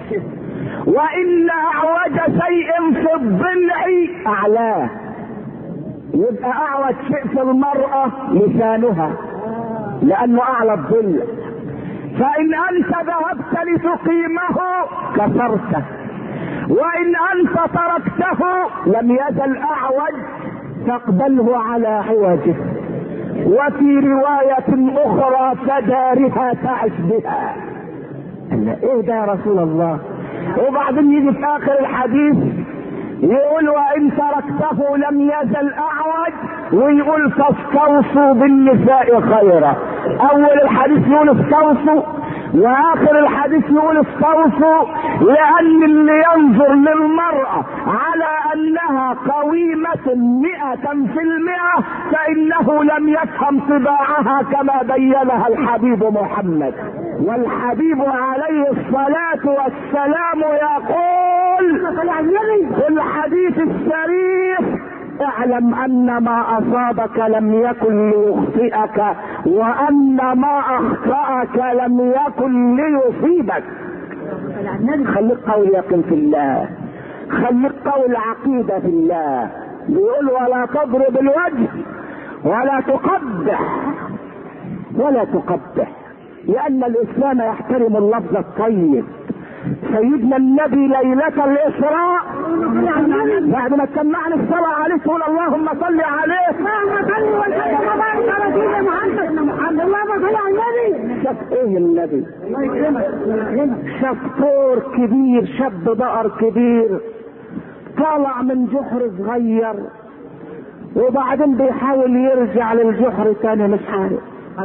وان اعوج شيء في الضلع اعلاه يبقى اعوج شيء في المرأة لسانها لانه اعلى الضلع فان انت ذهبت لتقيمه كسرته وان انت تركته لم يزل اعوج تقبله على عوجه وفي رواية أخرى فدارها تعش بها قال له إيه ده يا رسول الله وبعدين يجي في آخر الحديث يقول وإن تركته لم يزل أعوج ويقول فاستوصوا بالنساء خيرا أول الحديث يقول استوصوا واخر الحديث يقول استوصوا لان اللي ينظر للمرأة على انها قويمة مئة في المئة فانه لم يفهم طباعها كما بينها الحبيب محمد والحبيب عليه الصلاة والسلام يقول صل على النبي في الحديث الشريف اعلم ان ما اصابك لم يكن ليخطئك وان ما اخطاك لم يكن ليصيبك صل على النبي خليك قوي يقين في الله خليك قوي العقيدة في الله بيقول ولا تضرب الوجه ولا تقبح ولا تقبح لان الاسلام يحترم اللفظ الطيب سيدنا النبي ليلة الإسراء بعد ما تسمعني الصلاة عليه تقول اللهم صل عليه اللهم صل وسلم وبارك على سيدنا محمد محمد اللهم صل على النبي شاف ايه النبي الله يكرمك الله يكرمك شاف طور كبير شاب بقر كبير طالع من جحر صغير وبعدين بيحاول يرجع للجحر تاني مش عارف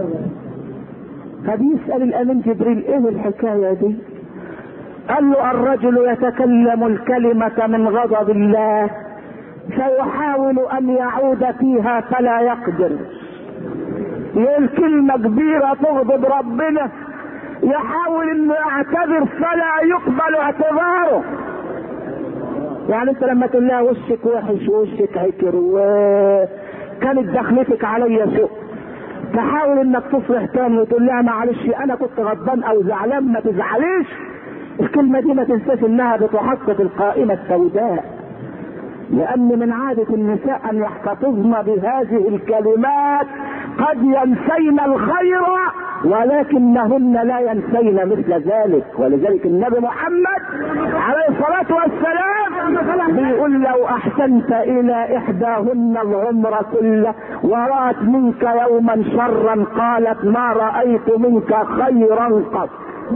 فبيسأل الأمين جبريل ايه الحكاية دي قال له الرجل يتكلم الكلمة من غضب الله فيحاول أن يعود فيها فلا يقدر يقول كلمة كبيرة تغضب ربنا يحاول انه يعتذر فلا يقبل اعتذاره يعني انت لما تقول لها وشك وحش ووشك هيكر وكانت دخلتك عليا سوء تحاول انك تصلح تاني وتقول لها معلش انا كنت غضبان او زعلان ما تزعليش الكلمة دي ما تنساش انها بتحقق القائمة السوداء لان من عادة النساء ان يحتفظن بهذه الكلمات قد ينسين الخير ولكنهن لا ينسين مثل ذلك ولذلك النبي محمد عليه الصلاة والسلام بيقول لو احسنت الى احداهن العمر كله ورأت منك يوما شرا قالت ما رأيت منك خيرا قط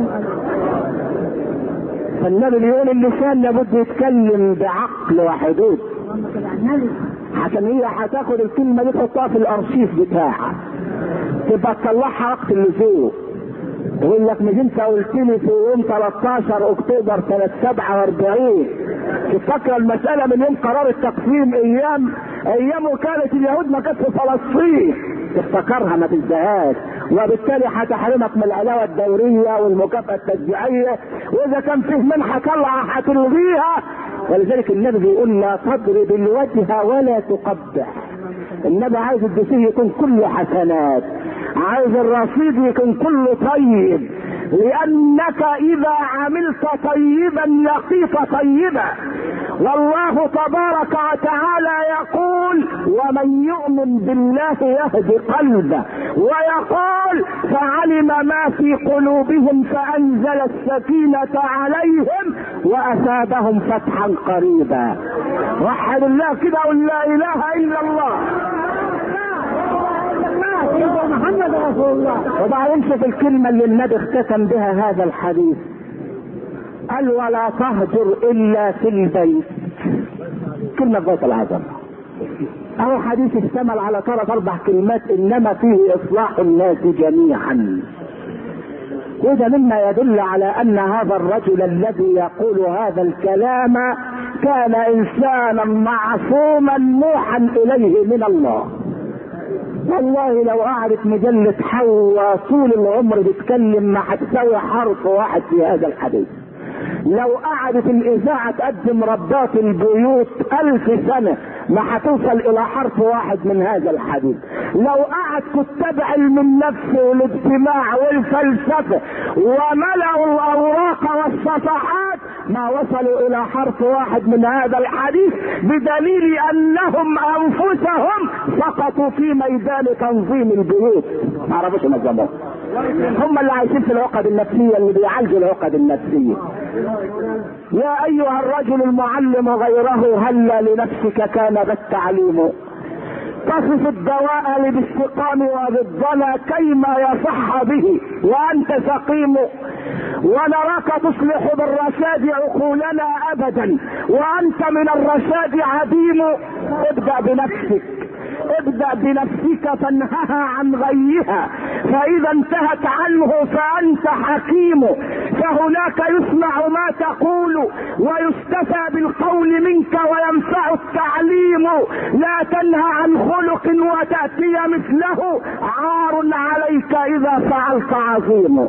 فالنبي بيقول اللسان لابد يتكلم بعقل وحدود عشان هي هتاخد الكلمه دي تحطها في الارشيف بتاعها تبقى تطلعها وقت اللزوم يقول لك مش انت قلت لي في يوم 13 اكتوبر سنه 47 تفكر المساله من يوم قرار التقسيم ايام ايام وكاله اليهود ما كانت في فلسطين تفتكرها ما تنساهاش وبالتالي هتحرمك من العلاوه الدوريه والمكافاه التشجيعيه واذا كان فيه منحه طلعه هتلغيها ولذلك النبي بيقول لا تضرب الوجه ولا تقبح النبي عايز الدسيه يكون كله حسنات عايز الرصيد يكون كله طيب لانك اذا عملت طيبا لقيت طيبا والله تبارك وتعالى يقول ومن يؤمن بالله يهدي قلبه ويقول فعلم ما في قلوبهم فانزل السكينه عليهم واثابهم فتحا قريبا وحد الله كده قل لا اله الا الله سيدنا محمد رسول الله وبعدين شوف الكلمة اللي النبي اختتم بها هذا الحديث قال ولا تهجر إلا في البيت كلمة بيت العظمة أهو حديث اشتمل على ثلاث أربع كلمات إنما فيه إصلاح الناس جميعا وده مما يدل على أن هذا الرجل الذي يقول هذا الكلام كان إنسانا معصوما موحى إليه من الله والله لو قعدت مجلة حواء طول العمر بتتكلم ما هتساوي حرف واحد في هذا الحديث لو قعدت الإذاعة تقدم ربات البيوت ألف سنة ما هتوصل إلى حرف واحد من هذا الحديث لو قعد كتاب علم النفس والاجتماع والفلسفة وملأوا الأوراق والصفحات ما وصلوا إلى حرف واحد من هذا الحديث بدليل أنهم أنفسهم سقطوا في ميدان تنظيم البيوت ما عرفوش ينظموها هم اللي عايشين في العقد النفسية اللي بيعالجوا العقد النفسية يا أيها الرجل المعلم غيره هلا لنفسك كان بالتعليم تصف الدواء بالاستقام وبالضنا كيما يصح به وأنت سقيم ونراك تصلح بالرشاد عقولنا أبدا وأنت من الرشاد عديم ابدأ بنفسك ابدأ بنفسك فانهها عن غيها فإذا انتهت عنه فأنت حكيم فهناك يسمع ما تقول ويستفى بالقول منك وينفع التعليم لا تنهى عن خلق وتأتي مثله عار عليك إذا فعلت عظيم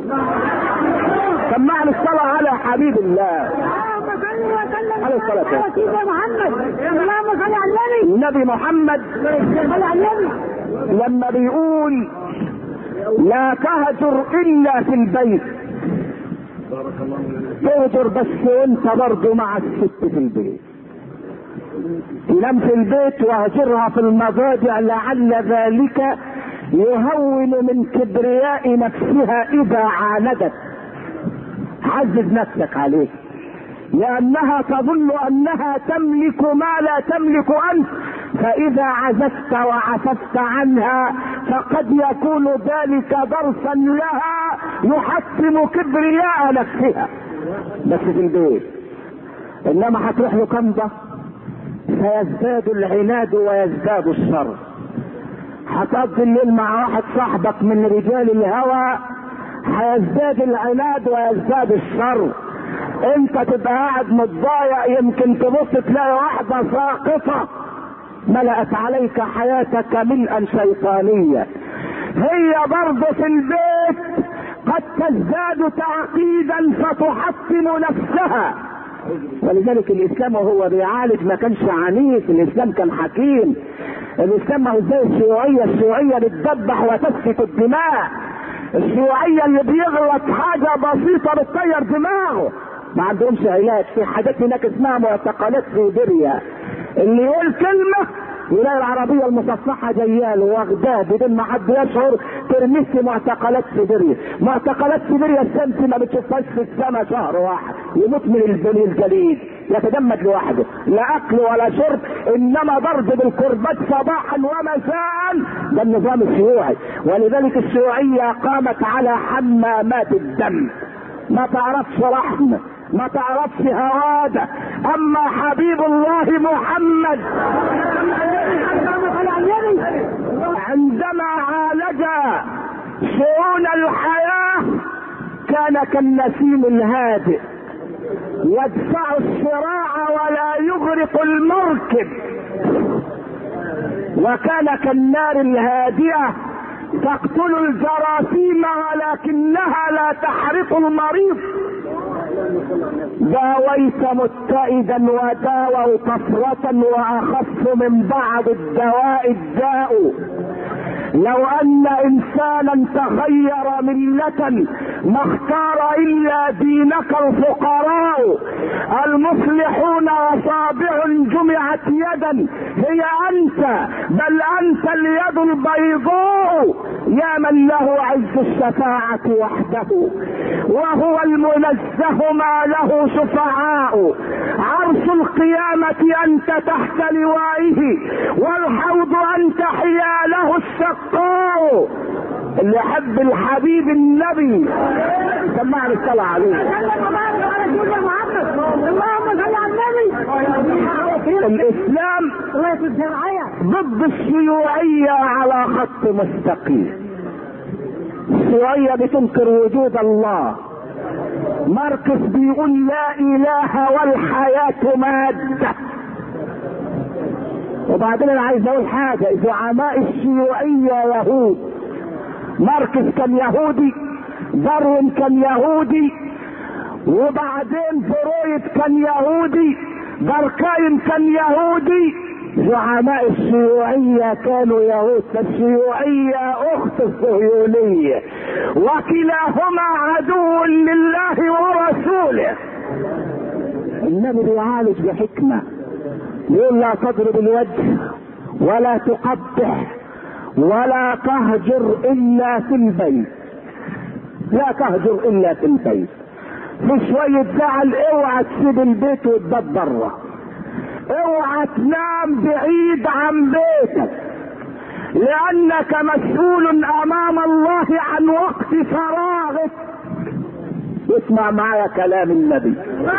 سمعني الصلاة على حبيب الله اللهم صل وسلم عليه الصلاة والسلام. على سيدنا محمد اللهم صل على النبي النبي محمد صل على النبي لما بيقول لا تهجر الا في البيت تهجر بس وانت برضه مع الست في البيت تنام في البيت واهجرها في المضاجع لعل ذلك يهون من كبرياء نفسها اذا عاندت عزز نفسك عليه لانها تظن انها تملك ما لا تملك انت فاذا عززت وعففت عنها فقد يكون ذلك درسا لها يحطم كبرياء نفسها بس في البيت انما هتروح له كنضه فيزداد العناد ويزداد الشر هتقضي الليل مع واحد صاحبك من رجال الهوى هيزداد العناد ويزداد الشر انت تبقى قاعد متضايق يمكن تبص تلاقي واحدة ساقطة ملأت عليك حياتك ملءا شيطانيا هي برضه في البيت قد تزداد تعقيدا فتحطم نفسها ولذلك الاسلام وهو بيعالج ما كانش عنيف الاسلام كان حكيم الاسلام ما هو زي الشيوعيه الشيوعيه بتدبح وتسفك الدماء الشيوعيه اللي بيغلط حاجه بسيطه بتطير دماغه ما عندهمش علاج في حاجات هناك اسمها معتقلات سيبيريا اللي يقول كلمه يلاقي العربية المصفحة جياله واخداه بدون ما حد يشعر ترميه في معتقلات سيبيريا، معتقلات سيبيريا الشمس ما بتشوفهاش في السماء شهر واحد، يموت من الجليد الجليد، يتجمد لوحده، لا أكل ولا شرب، إنما ضرب بالكربات صباحا ومساء، ده النظام الشيوعي، ولذلك الشيوعية قامت على حمامات الدم. ما تعرفش رحمه ما تعرفش هواده اما حبيب الله محمد عندما عالج شؤون الحياه كان كالنسيم الهادئ يدفع الصراع ولا يغرق المركب وكان كالنار الهادئه تقتل الجراثيم ولكنها لا تحرق المريض داويت متئدا وداووا طفرة واخف من بعض الدواء الداء لو ان انسانا تغير ملة ما اختار الا دينك الفقراء المصلحون اصابع جمعت يدا هي انت بل انت اليد البيضاء يا من له عز الشفاعة وحده وهو المنزه ما له شفعاء عرش القيامة انت تحت لوائه والحوض انت حياله الشقاء اللي يحب الحبيب النبي سمعني الصلاة عليه اللهم صل على النبي الاسلام الله يكون شرعية ضد الشيوعية على خط مستقيم الشيوعية بتنكر وجود الله ماركس بيقول لا اله والحياة مادة وبعدين انا عايز اقول حاجة زعماء الشيوعية يهود ماركس كان يهودي داروين كان يهودي وبعدين فرويد كان يهودي داركايم كان يهودي زعماء الشيوعية كانوا يهود الشيوعية أخت الصهيونية وكلاهما عدو لله ورسوله النبي بيعالج بحكمة يقول لا تضرب الوجه ولا تقبح ولا تهجر إلا في البيت لا تهجر إلا في البيت في شوية زعل اوعى تسيب البيت وتبات بره اوعى تنام بعيد عن بيتك لانك مسؤول امام الله عن وقت فراغك اسمع معايا كلام النبي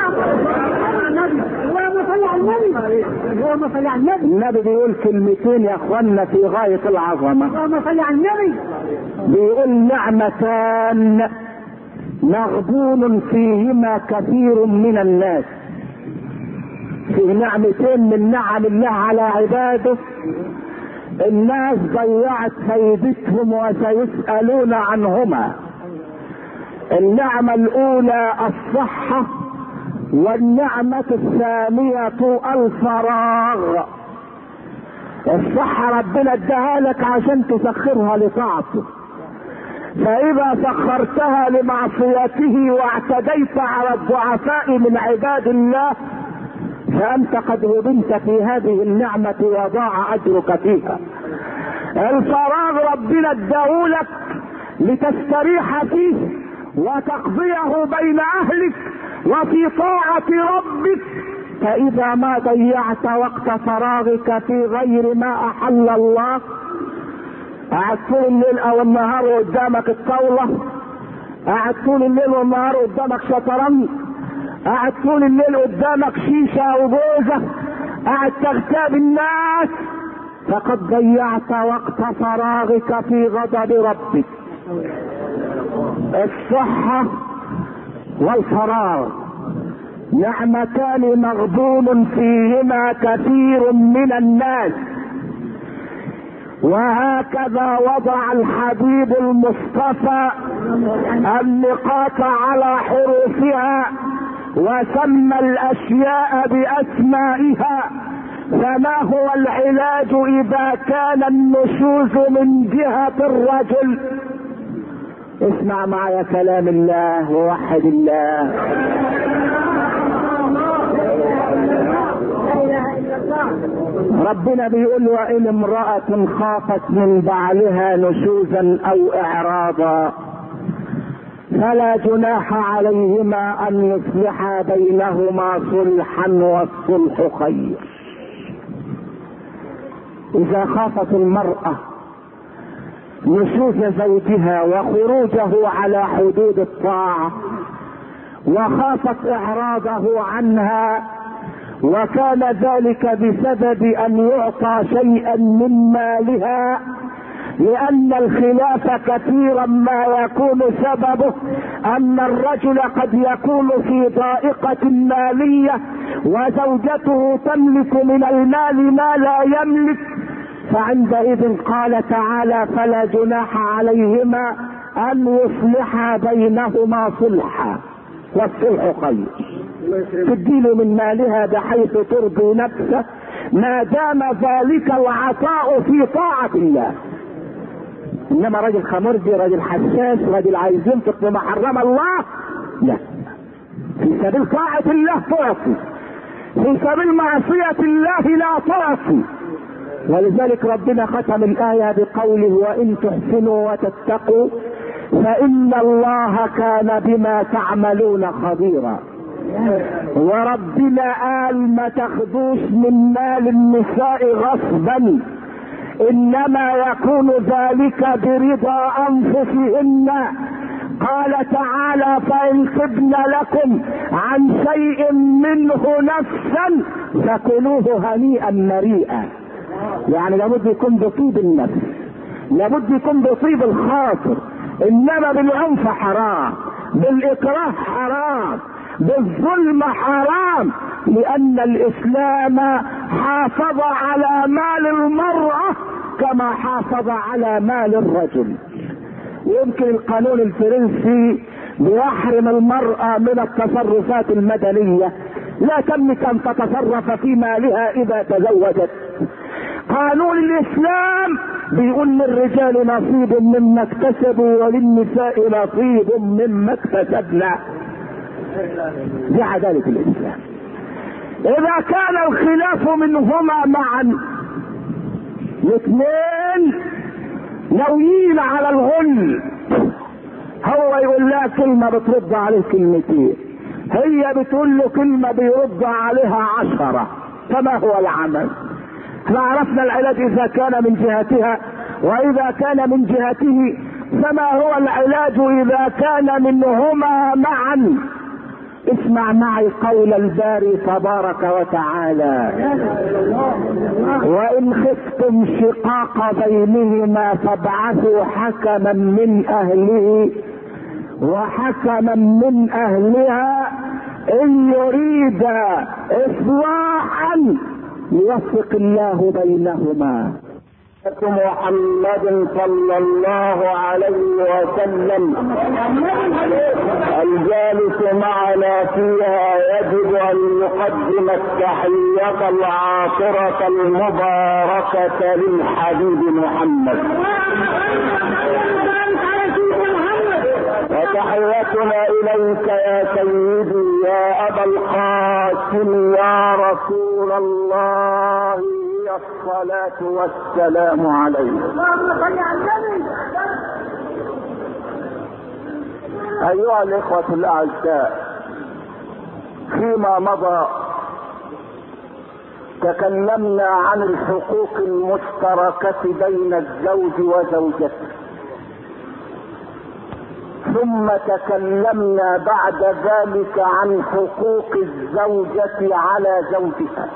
اللهم صل على النبي اللهم صل على النبي النبي بيقول كلمتين يا اخوانا في غاية العظمة اللهم صل على النبي بيقول نعمتان مغبون فيهما كثير من الناس في نعمتين من نعم الله على عباده الناس ضيعت فايدتهم وسيسألون عنهما النعمة الأولى الصحة والنعمة الثانية الفراغ الصحة ربنا اداها لك عشان تسخرها لطاعته فإذا سخرتها لمعصيته واعتديت على الضعفاء من عباد الله فأنت قد هدمت في هذه النعمة وضاع أجرك فيها الفراغ ربنا اداهولك لتستريح فيه وتقضيه بين اهلك وفي طاعة ربك فاذا ما ضيعت وقت فراغك في غير ما احل الله قاعد طول الليل او النهار قدامك الطاولة قاعد طول الليل والنهار قدامك شطرنج قاعد طول الليل قدامك شيشة وجوزة قاعد تغتاب الناس فقد ضيعت وقت فراغك في غضب ربك الصحة والفراغ نعمتان مغبون فيهما كثير من الناس وهكذا وضع الحبيب المصطفى النقاط على حروفها وسمى الاشياء باسمائها فما هو العلاج اذا كان النشوز من جهه الرجل اسمع معي كلام الله ووحد الله ربنا بيقول وان امرأة خافت من بعلها نشوزا او اعراضا فلا جناح عليهما ان يصلحا بينهما صلحا والصلح خير اذا خافت المرأة نشوز زوجها وخروجه على حدود الطاعة وخافت اعراضه عنها وكان ذلك بسبب ان يعطى شيئا من مالها لان الخلاف كثيرا ما يكون سببه ان الرجل قد يكون في ضائقة مالية وزوجته تملك من المال ما لا يملك فعندئذ قال تعالى فلا جناح عليهما ان يصلحا بينهما صلحا والصلح خير تديله من مالها بحيث ترضي نفسه ما دام ذلك العطاء في طاعة الله انما راجل خمرجي راجل حساس راجل عايز ينفق بمحرم الله لا في سبيل طاعة الله تعطي في سبيل معصية الله لا تعطي ولذلك ربنا ختم الآية بقوله وإن تحسنوا وتتقوا فإن الله كان بما تعملون خبيرا وربنا قال ما تاخدوش من مال النساء غصبا انما يكون ذلك برضا انفسهن قال تعالى فان خبن لكم عن شيء منه نفسا فكلوه هنيئا مريئا يعني لابد يكون بطيب النفس لابد يكون بطيب الخاطر انما بالعنف حرام بالاكراه حرام بالظلم حرام لان الاسلام حافظ على مال المرأة كما حافظ على مال الرجل يمكن القانون الفرنسي بيحرم المرأة من التصرفات المدنية لا تملك ان تتصرف في مالها اذا تزوجت قانون الاسلام بيقول للرجال نصيب مما اكتسبوا وللنساء نصيب مما اكتسبنا دي عدالة الاسلام اذا كان الخلاف منهما معا الاثنين ناويين على الغل هو يقول لها كلمة بترد عليه كلمتين هي بتقول له كلمة بيرد عليها عشرة فما هو العمل احنا عرفنا العلاج اذا كان من جهتها واذا كان من جهته فما هو العلاج اذا كان منهما معا اسمع معي قول الباري تبارك وتعالى وان خفتم شقاق بينهما فابعثوا حكما من اهله وحكما من اهلها ان يريد اصلاحا يوفق الله بينهما محمد صلى الله عليه وسلم الجالس معنا فيها يجب ان يقدم التحية العاطرة المباركة للحبيب محمد وتحيتنا اليك يا سيدي يا ابا القاسم يا رسول الله الصلاة والسلام عليه اللهم صل على النبي أيها الإخوة الأعزاء فيما مضى تكلمنا عن الحقوق المشتركة بين الزوج وزوجته ثم تكلمنا بعد ذلك عن حقوق الزوجة على زوجها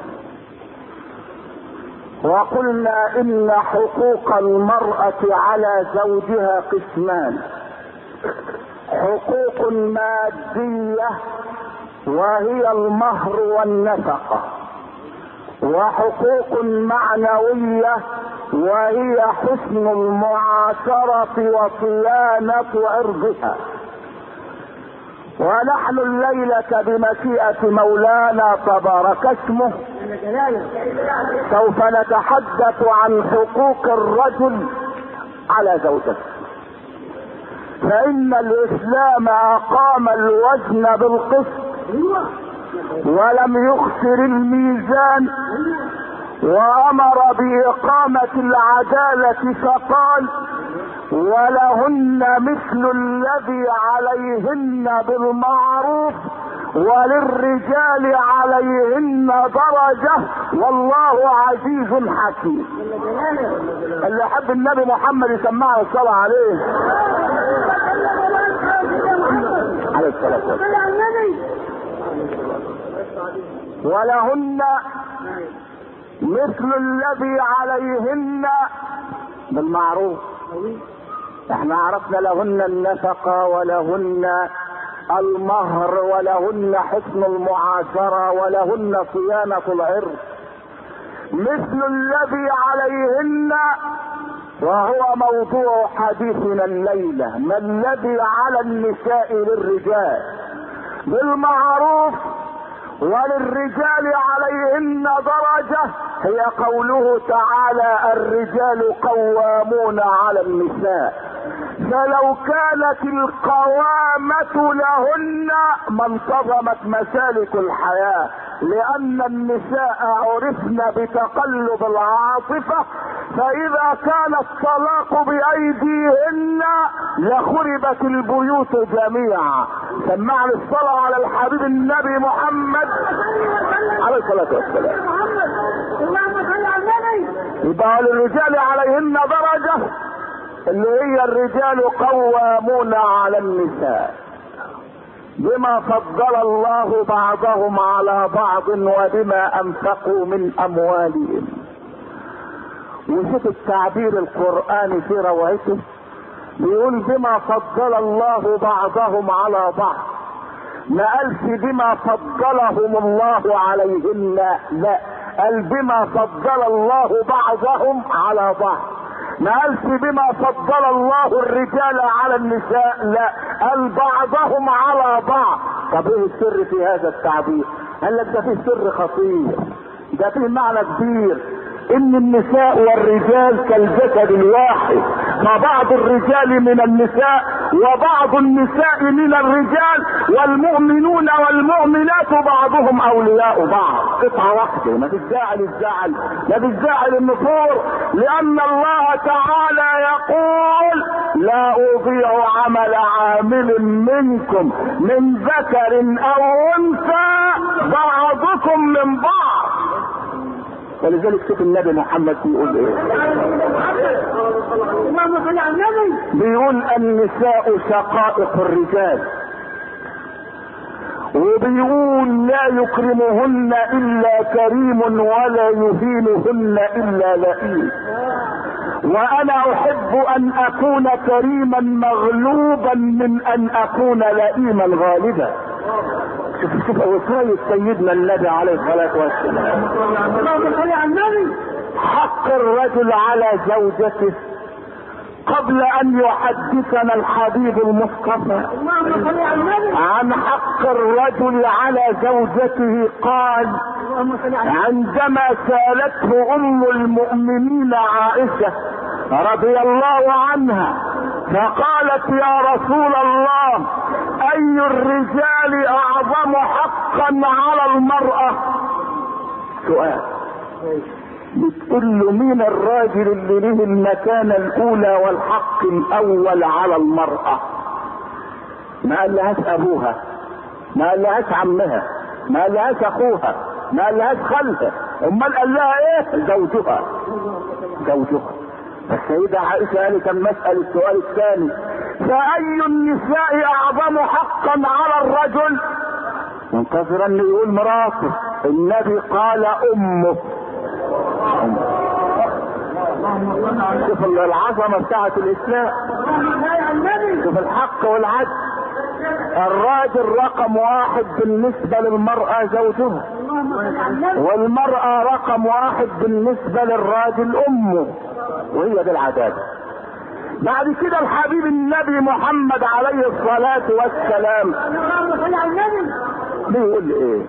وقلنا ان حقوق المرأة على زوجها قسمان حقوق مادية وهي المهر والنفقة وحقوق معنوية وهي حسن المعاشرة وصيانة عرضها ونحن الليلة بمشيئة مولانا تبارك اسمه سوف نتحدث عن حقوق الرجل على زوجته فإن الإسلام أقام الوزن بالقسط ولم يخسر الميزان وامر باقامة العدالة فقال ولهن مثل الذي عليهن بالمعروف وللرجال عليهن درجة والله عزيز حكيم اللي يحب النبي محمد يسمعه الصلاة عليه عليه الصلاة والسلام صل على النبي ولهن مثل الذي عليهن بالمعروف احنا عرفنا لهن النفقة ولهن المهر ولهن حسن المعاشرة ولهن صيانة العرض مثل الذي عليهن وهو موضوع حديثنا الليلة ما الذي على النساء للرجال بالمعروف وللرجال عليهن درجة هي قوله تعالى الرجال قوامون على النساء فلو كانت القوامة لهن ما انتظمت مسالك الحياة لأن النساء عرفن بتقلب العاطفة فإذا كان الطلاق بأيديهن لخربت البيوت جميعا سمعني الصلاة على الحبيب النبي محمد عليه الصلاة والسلام محمد اللهم صل على النبي يبقى للرجال عليهن درجة اللي هي الرجال قوامون على النساء بما فضل الله بعضهم على بعض وبما انفقوا من اموالهم وشوف التعبير القرآني في روايته بيقول بما فضل الله بعضهم على بعض ما قالش بما فضلهم الله عليهن لا قال بما فضل الله بعضهم على بعض ما قالش بما فضل الله الرجال على النساء لا قال بعضهم على بعض طب ايه السر في هذا التعبير قال لك ده فيه سر خطير ده فيه معنى كبير ان النساء والرجال كالجسد الواحد فبعض الرجال من النساء وبعض النساء من الرجال والمؤمنون والمؤمنات بعضهم اولياء بعض قطعة واحدة ما فيش داعي للزعل ما فيش داعي للنفور لان الله تعالى يقول لا اضيع عمل عامل منكم من ذكر او انثى بعضكم من بعض ولذلك شوف النبي محمد بيقول ايه اللهم صل على النبي بيقول النساء شقائق الرجال وبيقول لا يكرمهن الا كريم ولا يهينهن الا لئيم وانا احب ان اكون كريما مغلوبا من ان اكون لئيما غالبا شوف شوف وصاية سيدنا النبي عليه الصلاة والسلام اللهم صل على النبي حق الرجل على زوجته قبل ان يحدثنا الحبيب المصطفى اللهم صل على النبي عن حق الرجل على زوجته قال اللهم صل على النبي عندما سالته ام المؤمنين عائشه رضي الله عنها فقالت يا رسول الله اي الرجال اعظم حقا على المراه سؤال بتقول له مين الراجل اللي له المكانة الأولى والحق الأول على المرأة ما قالهاش أبوها ما قالهاش عمها ما قالهاش أخوها ما قالهاش خالها أمال قال لها إيه زوجها زوجها السيدة عائشة قالت اما اسأل السؤال الثاني فأي النساء أعظم حقا على الرجل منتظرا انه يقول مراته النبي قال امه شوف العظمه بتاعت الاسلام شوف الحق والعدل الراجل رقم واحد بالنسبة للمرأة زوجها والمرأة رقم واحد بالنسبة للراجل أمه وهي دي العدالة بعد كده الحبيب النبي محمد عليه الصلاة والسلام بيقول ايه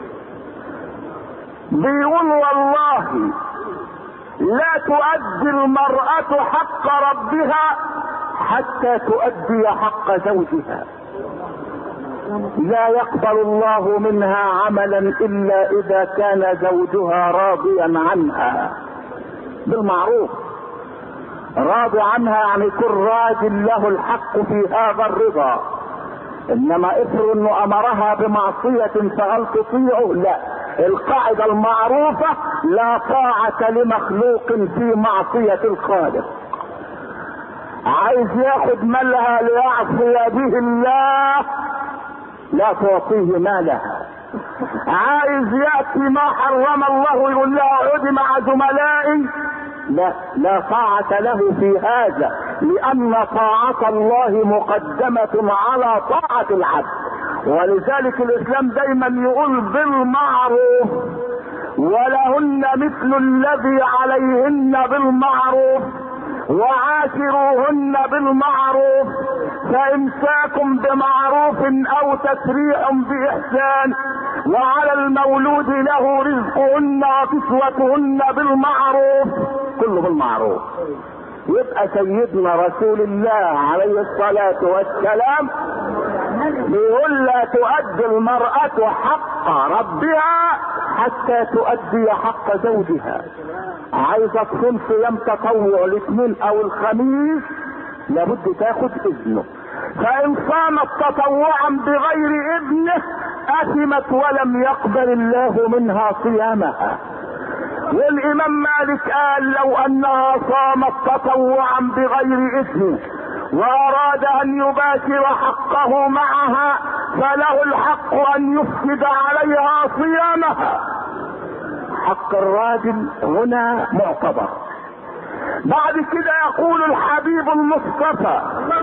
بيقول والله لا تؤدي المرأة حق ربها حتى تؤدي حق زوجها لا يقبل الله منها عملا الا اذا كان زوجها راضيا عنها بالمعروف راضي عنها يعني يكون راجل له الحق في هذا الرضا انما افرض انه امرها بمعصية فهل تطيعه لا القاعدة المعروفة لا طاعة لمخلوق في معصية الخالق عايز ياخد مالها ليعصي به الله لا تعطيه مالها عايز ياتي ما حرم الله يقول لها اقعدي مع زملائي لا لا طاعة له في هذا لأن طاعة الله مقدمة على طاعة العبد ولذلك الإسلام دايما يقول بالمعروف ولهن مثل الذي عليهن بالمعروف وعاشروهن بالمعروف فامساك بمعروف او تسريع باحسان وعلى المولود له رزقهن وكسوتهن بالمعروف كله بالمعروف يبقى سيدنا رسول الله عليه الصلاة والسلام بيقول لا تؤدي المرأة حق ربها حتى تؤدي حق زوجها عايزة تصوم صيام تطوع الاثنين او الخميس لابد تاخد اذنه فان صامت تطوعا بغير اذنه اثمت ولم يقبل الله منها صيامها والامام مالك قال لو انها صامت تطوعا بغير اذنه واراد ان يباشر حقه معها فله الحق ان يفسد عليها صيامها حق الراجل هنا معتبر بعد كده يقول الحبيب المصطفى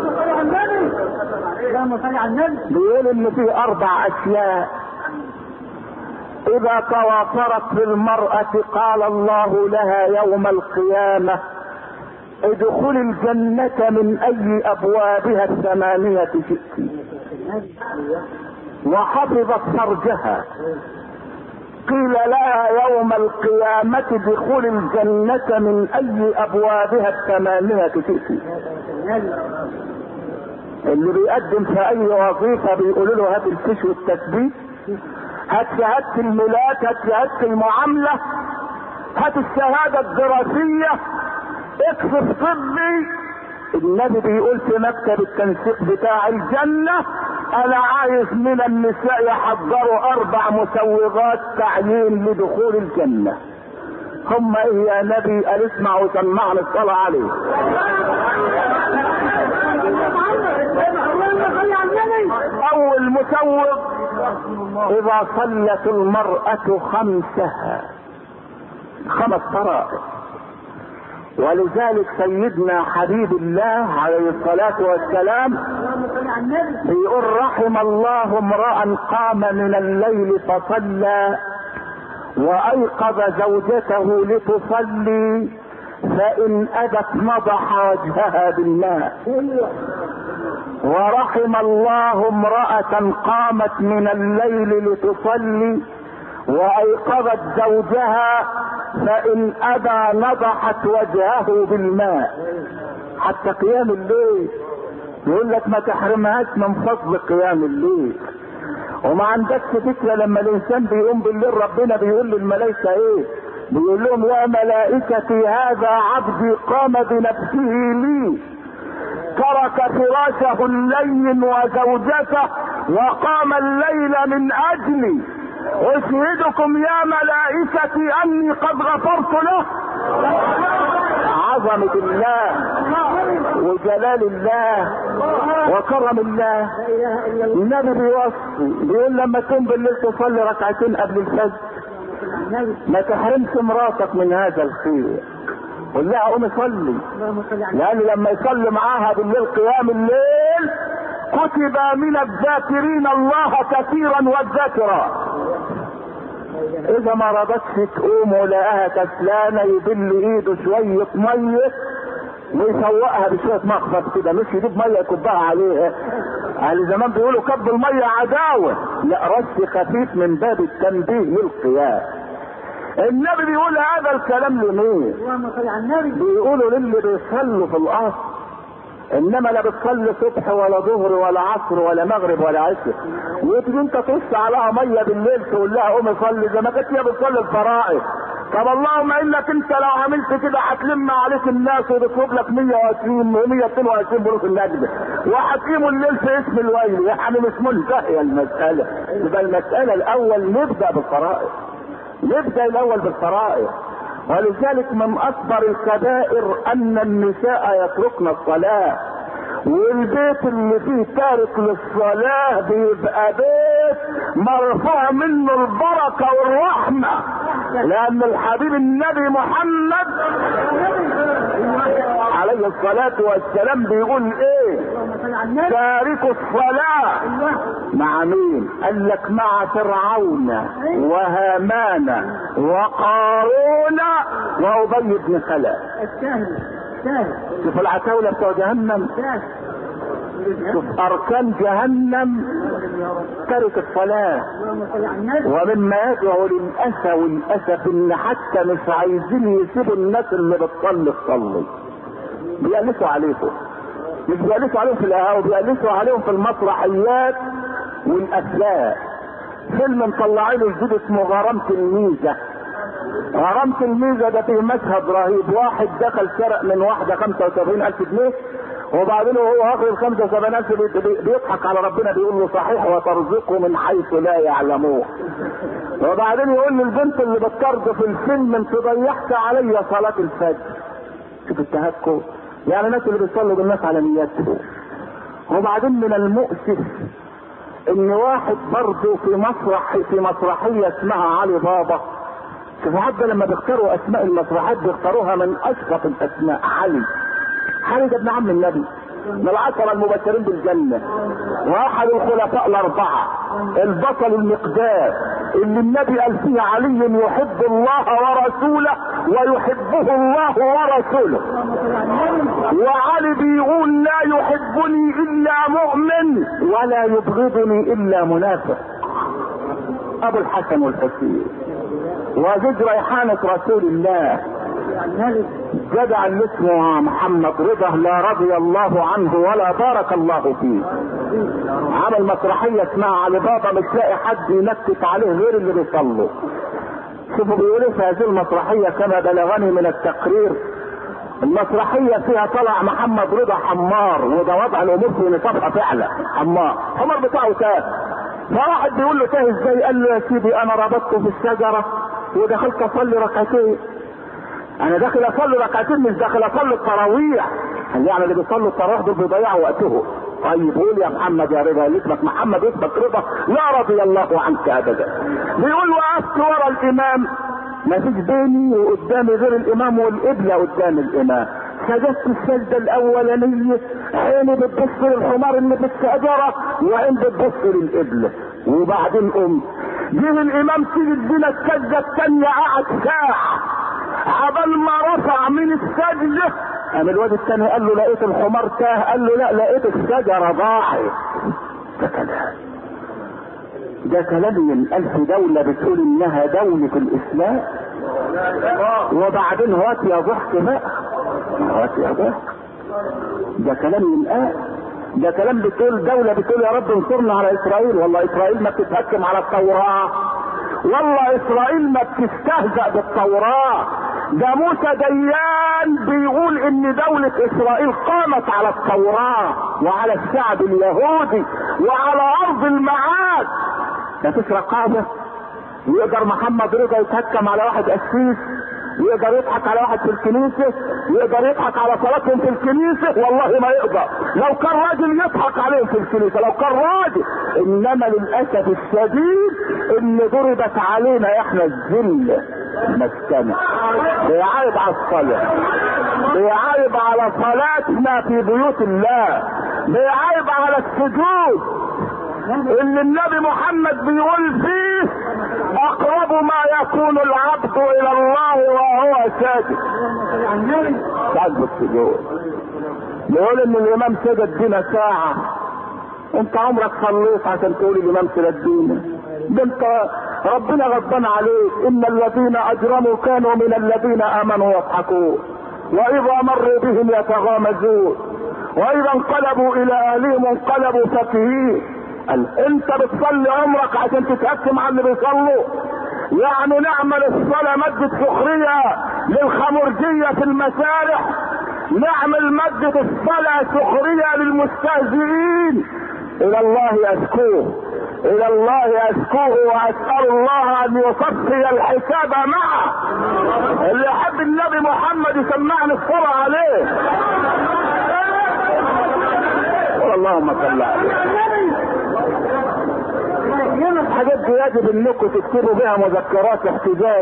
بيقول ان في اربع اشياء اذا توافرت في المرأة قال الله لها يوم القيامة ادخل الجنة من اي ابوابها الثمانية شئت وحفظت فرجها قيل لها يوم القيامة ادخل الجنة من اي ابوابها الثمانية شئت اللي بيقدم في اي وظيفة بيقولوا له هات الفيش والتثبيت هات شهادة الميلاد هات شهادة المعاملة هات الشهادة الدراسية اكشف طبي النبي بيقول في مكتب التنسيق بتاع الجنة انا عايز من النساء يحضروا اربع مسوغات تعيين لدخول الجنة هم ايه يا نبي قال اسمع وسمعنا الصلاة عليه اول مسوغ اذا صلت المرأة خمسها خمس فرائض ولذلك سيدنا حبيب الله عليه الصلاة والسلام بيقول رحم الله امرأ قام من الليل فصلى وايقظ زوجته لتصلي فان ابت نضح وجهها بالماء ورحم الله امرأة قامت من الليل لتصلي وايقظت زوجها فان ابى نضحت وجهه بالماء حتى قيام الليل يقول لك ما تحرمهاش من فضل قيام الليل وما عندكش فكره لما الانسان بيقوم بالليل ربنا بيقول للملائكه ايه بيقول لهم يا ملائكتي هذا عبدي قام بنفسه لي ترك فراشه اللين وزوجته وقام الليل من اجلي اشهدكم يا ملائكتي اني قد غفرت له عظمة الله وجلال الله وكرم الله النبي بيوصي بيقول لما تقوم بالليل تصلي ركعتين قبل الفجر ما تحرمش مراتك من هذا الخير قول لها قومي صلي لان لما يصلي معاها بالليل قيام الليل كتب من الذاكرين الله كثيرا والذاكرات اذا ما رضتش تقوم ولقاها كسلانه يبل ايده شويه ميه ويسوقها بشويه مخفض كده مش يجيب ميه يكبها عليها اهل زمان بيقولوا كب الميه عداوه لا رش خفيف من باب التنبيه للقيام النبي بيقول هذا الكلام لمين؟ اللهم صل على النبي بيقولوا للي بيصلوا في الاصل انما لا بتصلي صبح ولا ظهر ولا عصر ولا مغرب ولا عشاء وتيجي انت ترش عليها ميه بالليل تقول لها قومي صلي زي ما كانت هي بتصلي الفرائض طب اللهم انك انت لو عملت كده هتلم عليك الناس وتطلب لك 120 و122 بروس النجدة وهتقيموا الليل في اسم الويل يعني مش منتهيه المساله يبقى المساله الاول نبدا بالفرائض نبدا الاول بالفرائض ولذلك من اكبر الكبائر ان النساء يتركن الصلاة والبيت اللي فيه تارك للصلاة بيبقى بيت مرفوع منه البركة والرحمة لان الحبيب النبي محمد عليه الصلاة والسلام بيقول ايه اللهم صل على النبي تارك الصلاة ايوه مع مين قال لك مع فرعون وهامان وقارون وابي بن خلف السهل سهل شوف العتاولة بتوع جهنم سهل شوف اركان جهنم ترك الصلاة اللهم صل على النبي ومما يدعو للأسى والأسف إن حتى مش عايزين يسيبوا الناس اللي بتصلي تصلي. بيقلسوا عليكم. مش بيقلسوا عليهم في القهاوي بيقلسوا عليهم في المسرحيات والأفلام. فيلم مطلعينه جديد اسمه غرامة الميزة. غرامة الميزة ده فيه مشهد رهيب، واحد دخل سرق من واحدة 75000 جنيه وبعدين وهو واخد ال 75000 بي- بي- بيضحك على ربنا بيقول له صحيح وترزقه من حيث لا يعلمون. وبعدين يقول للبنت اللي بتطرد في الفيلم انت ضيعت عليا صلاة الفجر. شوف التهكم يعني الناس اللي بيصلوا بالناس على نياتهم. وبعدين من المؤسف ان واحد برضه في مسرح في مسرحية اسمها علي بابا شوفوا حتى لما بيختاروا اسماء المسرحيات بيختاروها من اشرف الاسماء علي علي ده ابن عم النبي من العشرة المبشرين بالجنة واحد الخلفاء الأربعة البطل المقداد اللي النبي قال فيه علي يحب الله ورسوله ويحبه الله ورسوله اللهم صل على النبي وعلي بيقول لا يحبني إلا مؤمن ولا يبغضني إلا منافق أبو الحسن والحسين وزوج ريحانة رسول الله على النبي جدع اللي اسمه محمد رضا لا رضي الله عنه ولا بارك الله فيه عمل مسرحيه اسمها علي بابا مش لاقي حد ينكت عليه غير اللي بيصلوا شوفوا بيقولوا في هذه المسرحيه كما بلغني من التقرير المسرحية فيها طلع محمد رضا حمار وده وضع الأمور في نصابها فعلا حمار حمار بتاعه تاه فواحد بيقول له تاه ازاي قال له يا سيدي أنا ربطته في الشجرة ودخلت أصلي ركعتين انا داخل اصلي ركعتين مش داخل اصلي التراويح قال يعني اللي بيصلوا التراويح دول بيضيعوا وقتهم طيب قول يا محمد يا رضا اللي اسمك محمد اسمك رضا لا رضي الله عنك ابدا بيقول وقفت ورا الامام ما فيش بيني وقدامي غير الامام والقبله قدام الامام سجدت السجدة الأولانية عيني بتبص للحمار اللي في الشجرة وعين بتبص للقبلة وبعدين قمت جه الإمام سجد بينا السجدة الثانية قعد ساعة عبال ما رفع من السجدة قام الواد الثاني قال له لقيت الحمار تاه قال له لا لقيت الشجرة ضاعت ده كلام ده كلام ينقال في دولة بتقول انها دولة الاسلام وبعدين هات يا ضحك بقى هات يا ضحك ده كلام ينقال ده كلام بتقول دولة بتقول يا رب انصرنا على اسرائيل والله اسرائيل ما بتتهكم على التوراة والله اسرائيل ما بتستهزأ بالتوراة ده موسى ديان بيقول ان دولة اسرائيل قامت على التوراة وعلى الشعب اليهودي وعلى ارض المعاد مفيش رقابة يقدر محمد رضا يتهكم على واحد قسيس يقدر يضحك على واحد في الكنيسة يقدر يضحك على صلاتهم في الكنيسة والله ما يقدر لو كان راجل يضحك عليهم في الكنيسة لو كان راجل انما للاسف الشديد ان ضربت علينا احنا الذل مسكنة بيعايب على الصلاة بيعايب على صلاتنا في بيوت الله بيعايب على السجود اللي النبي محمد بيقول فيه اقرب ما يكون العبد الى الله وهو ساجد ساجد السجود بيقول ان الامام سجد بينا ساعة انت عمرك صليت عشان تقول الامام سجد بينا ده انت ربنا غضبان عليك ان الذين اجرموا كانوا من الذين امنوا يضحكون واذا مروا بهم يتغامزون واذا انقلبوا الى اهلهم انقلبوا فكهين قال انت بتصلي عمرك عشان تتهكم على اللي بيصلوا يعني نعمل الصلاة مادة سخرية للخمرجية في المسارح نعمل مادة الصلاة سخرية للمستهزئين الى الله اشكوه الى الله اشكوه واسأل الله ان يصفي الحساب معه اللي يحب النبي محمد يسمعني الصلاة عليه اللهم صل عليه الحاجات دي يجب انكم تكتبوا بها مذكرات احتجاج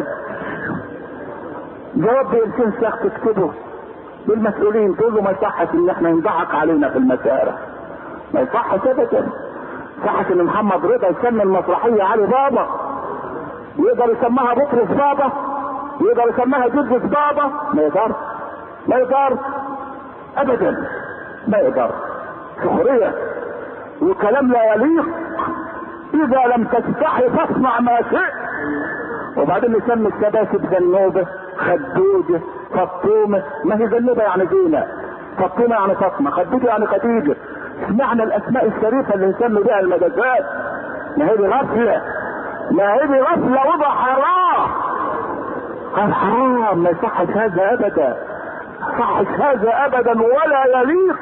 جواب بيمكن شيخ تكتبه للمسؤولين تقول له ما يصحش ان احنا ينضحك علينا في المسارح ما يصحش ابدا صحش ان محمد رضا يسمي المسرحيه علي بابا يقدر يسميها بطرس بابا يقدر يسميها جدس بابا ما يقدر ما يقدر ابدا ما يقدر سخريه وكلام لا يليق اذا لم تستحي فاصنع ما شئت وبعدين نسمي السباسب ذنوبه خدوجه فطومه ما هي ذنوبه يعني زينه فطومه يعني فاطمه خدوجه يعني خديجه سمعنا الاسماء الشريفه اللي نسمي بها المجازات ما هي دي غفله ما هي دي غفله وضع حرام قال حرام ما يصحش هذا ابدا صحش هذا ابدا ولا يليق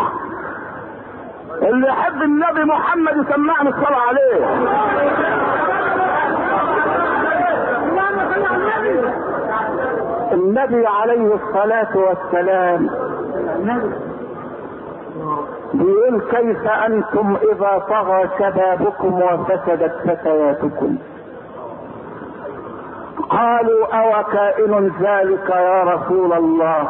اللي يحب النبي محمد يسمعني الصلاة عليه النبي عليه الصلاة والسلام بيقول كيف انتم اذا طغى شبابكم وفسدت فتياتكم قالوا او كائن ذلك يا رسول الله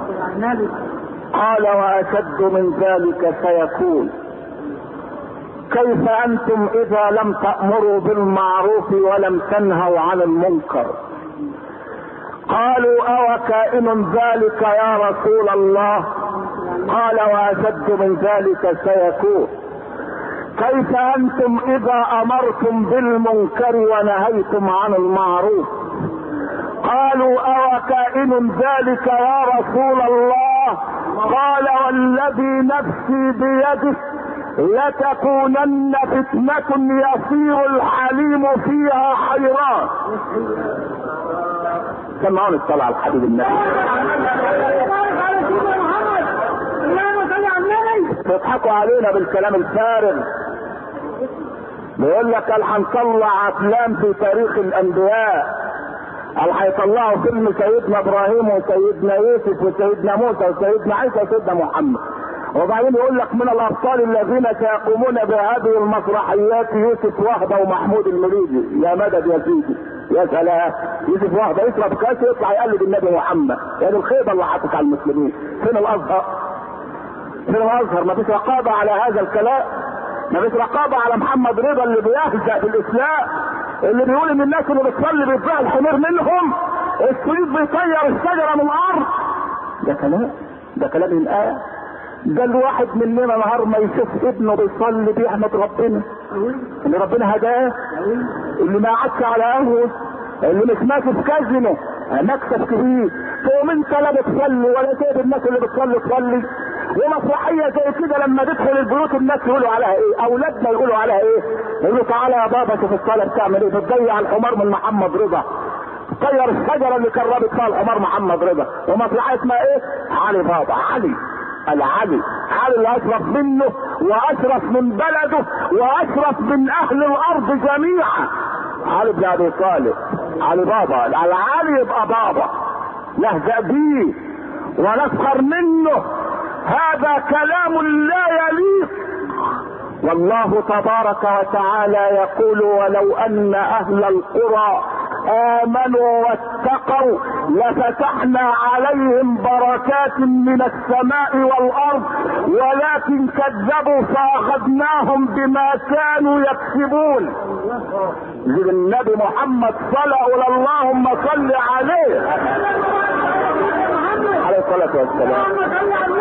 قال واشد من ذلك سيكون كيف انتم اذا لم تامروا بالمعروف ولم تنهوا عن المنكر قالوا او كائن ذلك يا رسول الله قال واشد من ذلك سيكون كيف انتم اذا امرتم بالمنكر ونهيتم عن المعروف قالوا او كائن ذلك يا رسول الله قال والذي نفسي بيده لتكونن فتنة يصير الحليم فيها حيران سمعون الصلاة على الحبيب النبي تضحكوا علينا بالكلام الفارغ بيقول لك قال هنطلع افلام في تاريخ الانبياء قال هيطلعوا فيلم سيدنا ابراهيم وسيدنا يوسف وسيدنا موسى وسيدنا عيسى وسيدنا محمد وبعدين يقول لك من الابطال الذين سيقومون بهذه المسرحيات يوسف وهبه ومحمود المريدي يا مدد يا سيدي يا سلام يوسف وهبه يشرب كاس يطلع يقلد النبي محمد يعني الخيبه اللي حطت على المسلمين فين الازهر؟ فين الازهر؟ ما فيش رقابه على هذا الكلام ما فيش رقابه على محمد رضا اللي بيهزأ بالاسلام اللي بيقول ان الناس اللي بتصلي بيطلع الحمير منهم السيد بيطير الشجره من الارض ده كلام ده كلام الآية ده الواحد مننا نهار ما يشوف ابنه بيصلي بيحمد ربنا اللي ربنا هداه اللي ما قعدش على قهوه اللي مش ماشي في كازينو مكسب كبير تقوم انت لا بتصلي ولا سايب الناس اللي بتصلي تصلي ومسرحيه حيه زي كده لما تدخل البيوت الناس يقولوا عليها ايه اولادنا يقولوا عليها ايه يقولوا تعالى يا بابا شوف الصلاه بتعمل ايه بتضيع الحمار من محمد رضا طير الشجره اللي كربت فيها الحمار محمد رضا ومطلعها اسمها ايه علي بابا علي العلي علي اللي اشرف منه واشرف من بلده واشرف من اهل الارض جميعا علي بن ابي طالب علي بابا العلي يبقى بابا نهزأ بيه ونسخر منه هذا كلام لا يليق والله تبارك وتعالى يقول ولو ان اهل القرى امنوا واتقوا لفتحنا عليهم بركات من السماء والارض ولكن كذبوا فاخذناهم بما كانوا يكسبون النبي محمد صلى اللهم صل عليه عليه الصلاه والسلام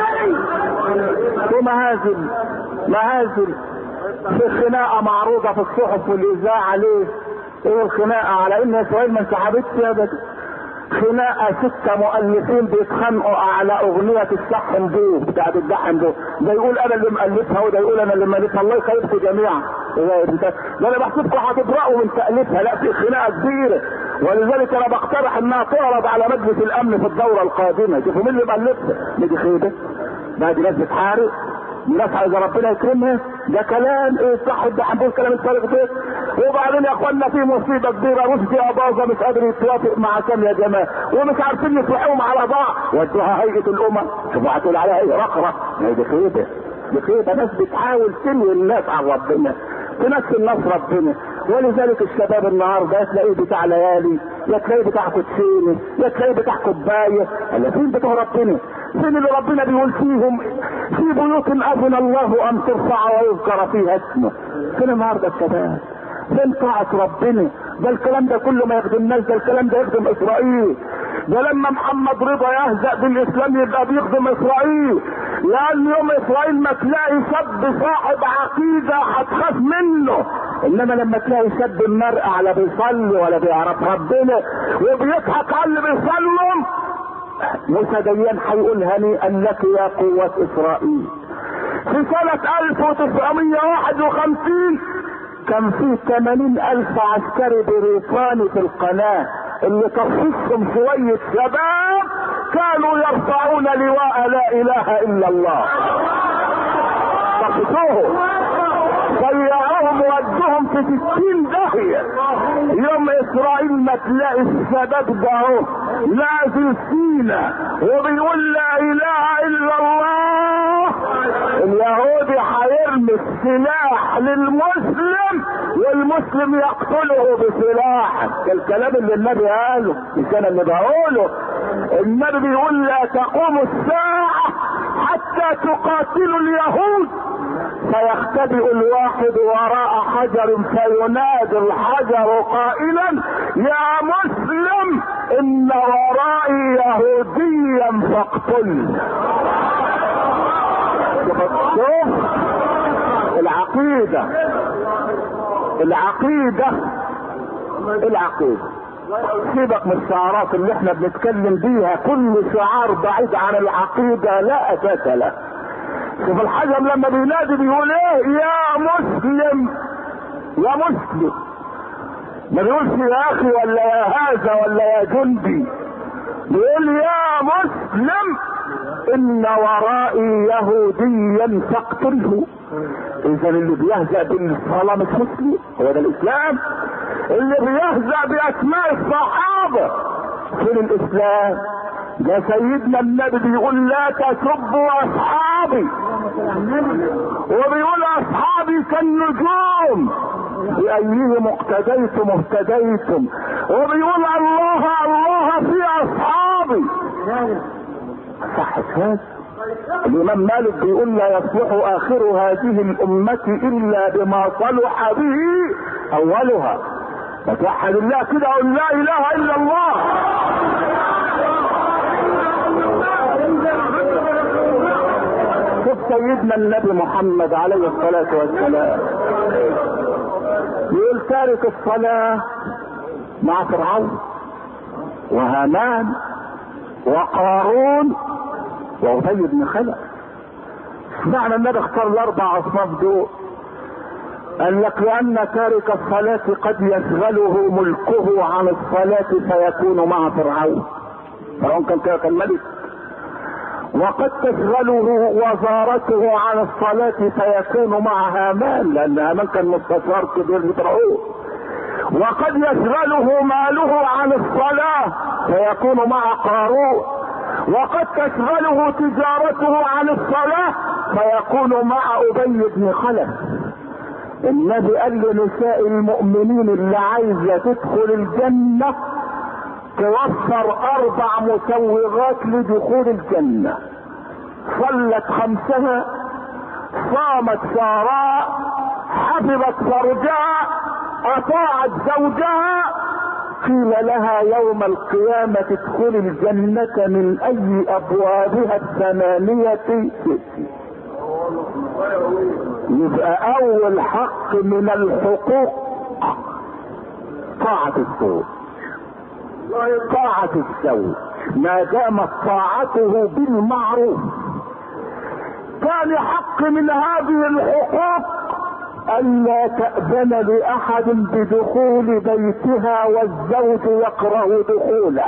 ثم هازل مهازل في خناقه معروضه في الصحف والاذاعه ليه؟ ايه الخناقه على ان اسرائيل ما انسحبتش ابدا خناقه ستة مؤلفين بيتخانقوا على اغنية السحن بو بتاعت الدحن بو ده يقول انا اللي مؤلفها وده يقول انا اللي مؤلفها الله يخيبكم جميعا ده انا بحسبكم هتبرأوا من تأليفها لا في خناقة كبيرة ولذلك انا بقترح انها تعرض على مجلس الامن في الدورة القادمة شوفوا مين اللي مؤلفها نيجي خيبة ده دي ناس بتحارب الناس عايزه ربنا يكرمها ده كلام ايه صح ده حنبوس كلام الفارغ ده وبعدين يا اخوانا في مصيبه كبيره رشدي اباظه مش قادر يتوافق مع كام يا جماعه ومش عارفين يصلحوهم على بعض ودوها هيئه الامم شوفوا هتقول عليها ايه رقره ما هي دي خيبه دي خيبه ناس بتحاول تنوي الناس عن ربنا تنسي الناس ربنا ولذلك الشباب النهارده تلاقيه بتاع ليالي يا تلاقيه بتاع كوتشينه يا تلاقيه بتاع كوبايه ولا فين بتوع ربنا فين اللي ربنا بيقول فيهم في بيوت اذن الله ان ترفع ويذكر فيها اسمه فين النهارده الشباب فين طاعة ربنا ده الكلام ده كله ما يخدمناش ده الكلام ده يخدم اسرائيل ده لما محمد رضا يهزأ بالاسلام يبقى بيخدم اسرائيل لان يوم اسرائيل ما تلاقي شاب صاحب عقيدة هتخاف منه انما لما تلاقي شاب مرء على بيصلي ولا بيعرف ربنا وبيضحك على اللي بيصلوا موسى ديان هيقول هنيئا لك يا قوة اسرائيل في سنة 1951 كان في 80 ألف عسكري بريطاني في القناة اللي تصفهم شوية شباب كانوا يرفعون لواء لا إله إلا الله تصفوهم ضيعوهم ودوهم في ستين داهية يوم اسرائيل ما تلاقي الشباب ده اهو نازل فينا وبيقول لا اله الا الله اليهودي هيرمي السلاح للمسلم والمسلم يقتله بسلاح الكلام اللي النبي قاله مش انا اللي بقوله النبي بيقول لا تقوم الساعة حتى تقاتلوا اليهود فيختبئ الواحد وراء حجر فينادي الحجر قائلا يا مسلم ان ورائي يهوديا فاقتل شوف العقيدة العقيدة العقيدة سيبك من الشعارات اللي احنا بنتكلم بيها كل شعار بعيد عن العقيدة لا اساس له شوف الحجر لما بينادي بيقول ايه يا مسلم يا مسلم ما بيقولش يا اخي ولا يا هذا ولا يا جندي بيقول يا مسلم ان ورائي يهوديا فاقتله اذا اللي بيهزأ بالصلاة مش مسلم هو ده الاسلام اللي بيهزأ باسماء الصحابة فين الاسلام ده سيدنا النبي بيقول لا تسبوا اصحابي وبيقول اصحابي كالنجوم بايهم اقتديتم اهتديتم وبيقول الله الله في اصحابي صح هذا الامام مالك بيقول لا يصلح اخر هذه الامة الا بما صلح به اولها فتوحد الله كده قول لا اله الا الله شوف سيدنا النبي محمد عليه الصلاة والسلام يقول تارك الصلاة مع فرعون وهامان وقارون وأبي بن خلف معنى النبي اختار الاربع اصناف دول قال لك لان تارك الصلاة قد يشغله ملكه عن الصلاة فيكون مع فرعون فرعون كان كده كان ملك وقد تشغله وزارته عن الصلاة فيكون مع هامان لان هامان كان مستشار كبير لفرعون وقد يشغله ماله عن الصلاة فيكون مع قارون وقد تشغله تجارته عن الصلاة فيكون مع أبي بن خلف النبي قال لنساء المؤمنين اللي عايزة تدخل الجنة توفر أربع مسوغات لدخول الجنة صلت خمسها صامت شهراء حفظت فرجها أطاعت زوجها قيل لها يوم القيامة ادخل الجنة من أي أبوابها الثمانية يبقى أول حق من الحقوق طاعة الزوج طاعة الزوج ما دامت طاعته بالمعروف ثاني حق من هذه الحقوق ألا تأذن لأحد بدخول بيتها والزوج يكره دخوله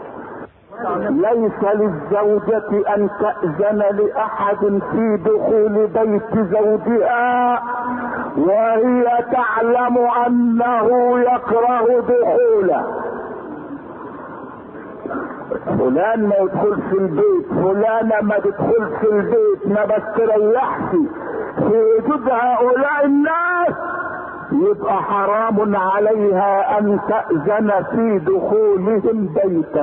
ليس للزوجة أن تأذن لأحد في دخول بيت زوجها وهي تعلم أنه يكره دخوله فلان ما يدخلش البيت فلانة ما تدخلش البيت ما بستريحش في وجود هؤلاء الناس يبقى حرام عليها ان تأذن في دخولهم بيته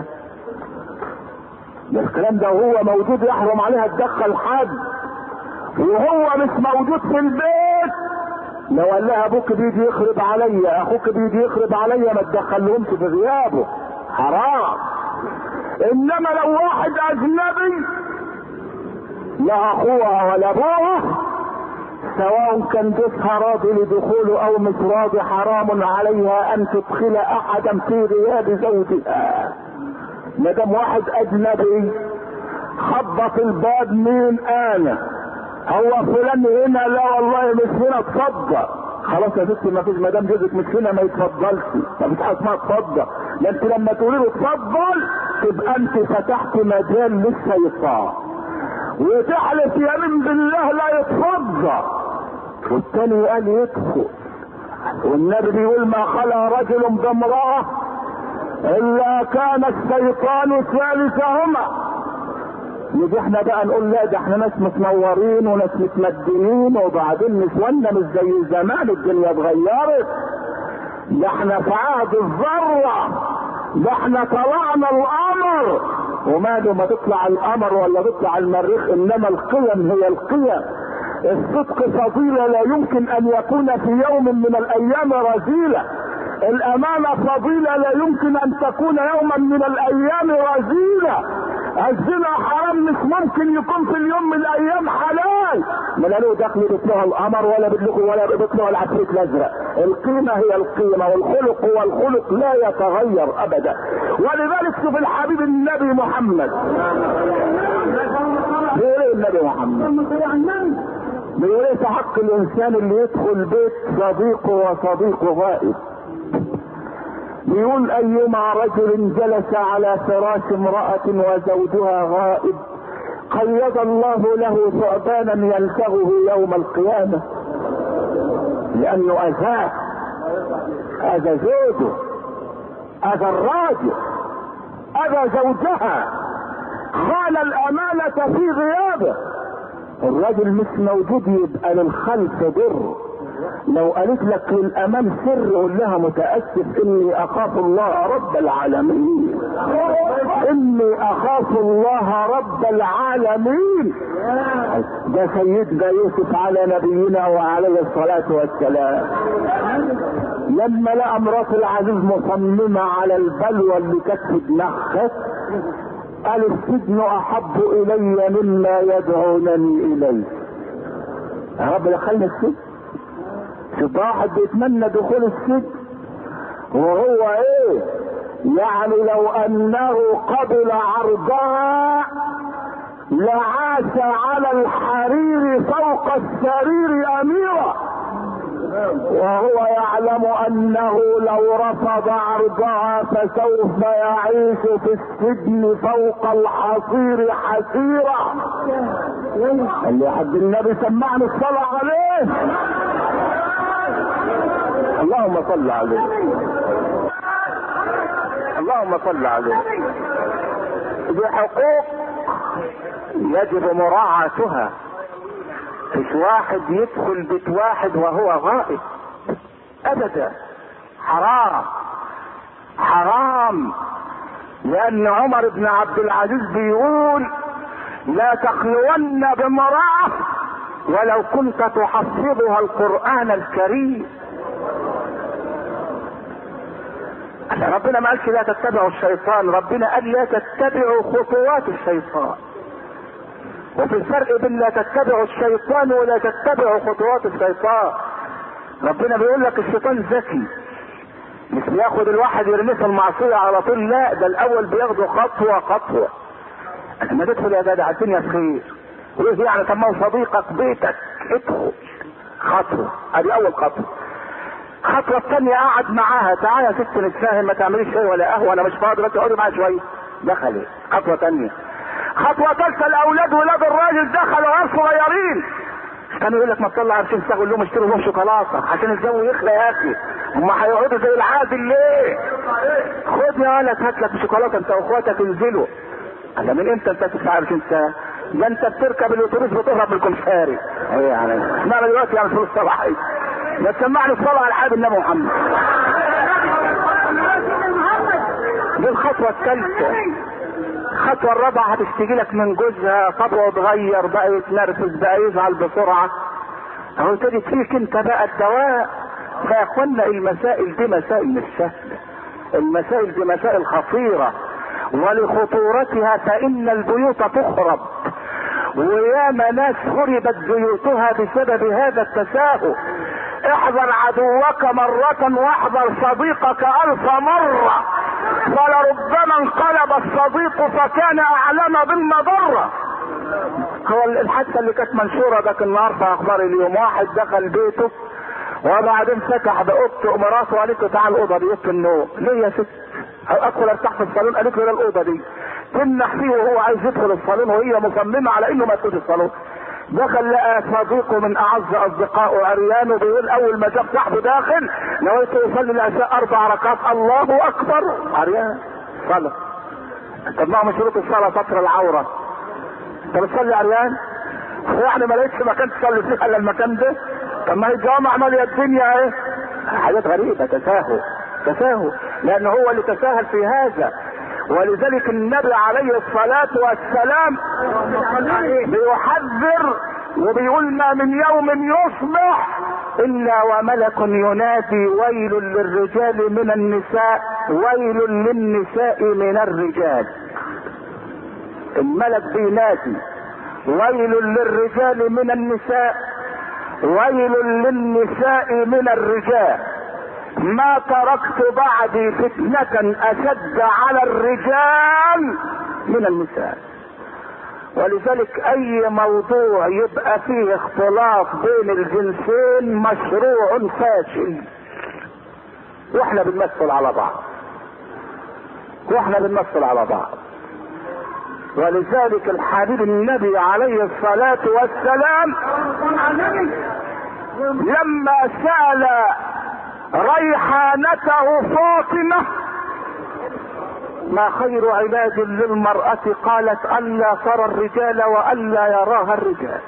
ده الكلام ده وهو موجود يحرم عليها تدخل حد وهو مش موجود في البيت لو قال لها ابوك بيجي يخرب عليا اخوك بيجي يخرب عليا ما تدخلهمش في غيابه حرام انما لو واحد اجنبي لا اخوها ولا ابوها سواء كان جوزها راضي لدخوله او مش راضي حرام عليها ان تدخل احدا في غياب زوجها ما دام واحد اجنبي خبط الباب مين انا هو فلان هنا لا والله مش هنا اتفضل خلاص يا ستي ما فيش ما دام جوزك مش هنا ما يتفضلش ما فيش حاجه اسمها اتفضل ده انت لما تقولي له اتفضل تبقى انت فتحت مجال للشيطان وتحلف يمين بالله لا يتفضل والتاني قال يدخل والنبي بيقول ما خلا رجل بامرأة إلا كان الشيطان ثالثهما نيجي احنا بقى نقول لا ده احنا ناس متنورين وناس متمدنين وبعدين نسوانا مش زي زمان الدنيا اتغيرت ده احنا في عهد الذرة ده احنا طلعنا القمر وماله ما تطلع القمر ولا تطلع المريخ انما القيم هي القيم الصدق فضيلة لا يمكن ان يكون في يوم من الايام رذيلة الامانة فضيلة لا يمكن ان تكون يوما من الايام رذيلة الزنا حرام مش ممكن يكون في اليوم من الايام حلال ما له دخل بيطلعوا القمر ولا بيطلعوا ولا بيطلعوا العفريت الازرق القيمة هي القيمة والخلق هو الخلق لا يتغير ابدا ولذلك شوف الحبيب النبي محمد بيقول ايه النبي محمد بيقول ايه في حق الانسان اللي يدخل بيت صديقه وصديقه غائب بيقول ايما رجل جلس على فراش امرأة وزوجها غائب قيض الله له ثعبانا يلتغه يوم القيامة لانه اذاه اذى زوجه اذى الراجل اذى زوجها خان الامانة في غيابه الراجل مش موجود يبقى للخلف ضر لو قالت لك للامام سر قول لها متاسف اني اخاف الله رب العالمين اني اخاف الله رب العالمين ده سيدنا يوسف على نبينا وعليه الصلاه والسلام لما لقى مرات العزيز مصممه على البلوى اللي كانت في دماغها قال السجن احب الي مما يدعونني اليه يا رب دخلنا السجن شوف واحد بيتمنى دخول السجن وهو ايه يعني لو انه قبل عرضها لعاش على الحرير فوق السرير اميرا وهو يعلم انه لو رفض عرضها فسوف يعيش في السجن فوق الحصير حسيرا قال لي حد النبي سمعني الصلاة عليه اللهم صل عليه اللهم صل عليه دي حقوق يجب مراعاتها مش واحد يدخل بيت واحد وهو غائب ابدا حرام حرام لان عمر بن عبد العزيز بيقول لا تخلون بامرأة ولو كنت تحفظها القرآن الكريم ربنا ما قالش لا تتبعوا الشيطان ربنا قال لا تتبعوا خطوات الشيطان وفي الفرق بين لا تتبعوا الشيطان ولا تتبعوا خطوات الشيطان ربنا بيقول لك الشيطان ذكي مش بياخد الواحد يرميه في المعصية على طول لا ده الاول بياخده خطوة خطوة لما تدخل يا جدع الدنيا بخير وايه يعني طب ما هو صديقك بيتك ادخل خطوة ادي اول خطوة الخطوة الثانية قعد معاها تعالى يا ست نتفاهم ما تعمليش شيء ولا قهوة انا مش فاضي بس اقعدي معايا شوية دخلت خطوة ثانية خطوة ثالثة الاولاد ولاد الراجل دخلوا عيال صغيرين كان يقول لك ما تطلع 20 ساعة يقول لهم اشتروا لهم شوكولاتة عشان الجو يخلى يا اخي هم هيقعدوا زي العادل ليه؟ خد يا ولد هات لك شوكولاتة انت واخواتك انزلوا قال من امتى انت تدفع 20 ساعة؟ ده انت بتركب الاتوبيس بتهرب من الكمساري ايه يعني اشمعنى دلوقتي يعني فلوس صباحي ما تسمعني الصلاة على حبيب النبي محمد دي الخطوة الثالثة الخطوة الرابعة هتشتكي لك من جوزها خطوة اتغير بقى يتنرفز بقى يزعل بسرعة اهو ابتدت فيك انت بقى الدواء فيا اخوانا المسائل دي مسائل مش سهلة المسائل دي مسائل خطيرة ولخطورتها فإن البيوت تخرب وياما ناس خربت بيوتها بسبب هذا التساهل احذر عدوك مرة واحذر صديقك ألف مرة فلربما انقلب الصديق فكان أعلم بالمضرة هو الحادثة اللي كانت منشورة ذاك النهار في أخبار اليوم واحد دخل بيته وبعدين فتح بأوضته مراته وقالت له تعال الأوضة دي أوضة النوم ليه يا ست؟ ادخل ارتاح في الصالون قالت له لا الأوضة دي تمنح فيه وهو عايز يدخل الصالون وهي مصممة على إنه ما يدخلش الصالون دخل لقى صديقه من اعز اصدقائه عريان وبيقول اول ما جاب صاحبه داخل نويت يصلي العشاء اربع ركعات الله اكبر عريان صلى طب ما هو من شروط الصلاه ستر العوره انت بتصلي عريان يعني ما لقيتش مكان تصلي فيه الا المكان ده طب ما هي الجوامع ماليه الدنيا ايه حاجات غريبه تساهل تساهل لان هو اللي تساهل في هذا ولذلك النبي عليه الصلاة والسلام بيحذر وبيقول ما من يوم يصبح الا وملك ينادي ويل للرجال من النساء ويل للنساء من الرجال الملك بينادي ويل للرجال من النساء ويل للنساء من الرجال ما تركت بعدي فتنة اشد على الرجال من النساء ولذلك اي موضوع يبقى فيه اختلاط بين الجنسين مشروع فاشل واحنا بنمثل على بعض واحنا بنمثل على بعض ولذلك الحبيب النبي عليه الصلاة والسلام لما سأل ريحانته فاطمة ما خير علاج للمرأة قالت ألا ترى الرجال وألا يراها الرجال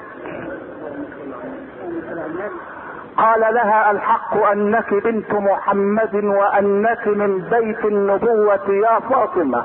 قال لها الحق أنك بنت محمد وأنك من بيت النبوة يا فاطمة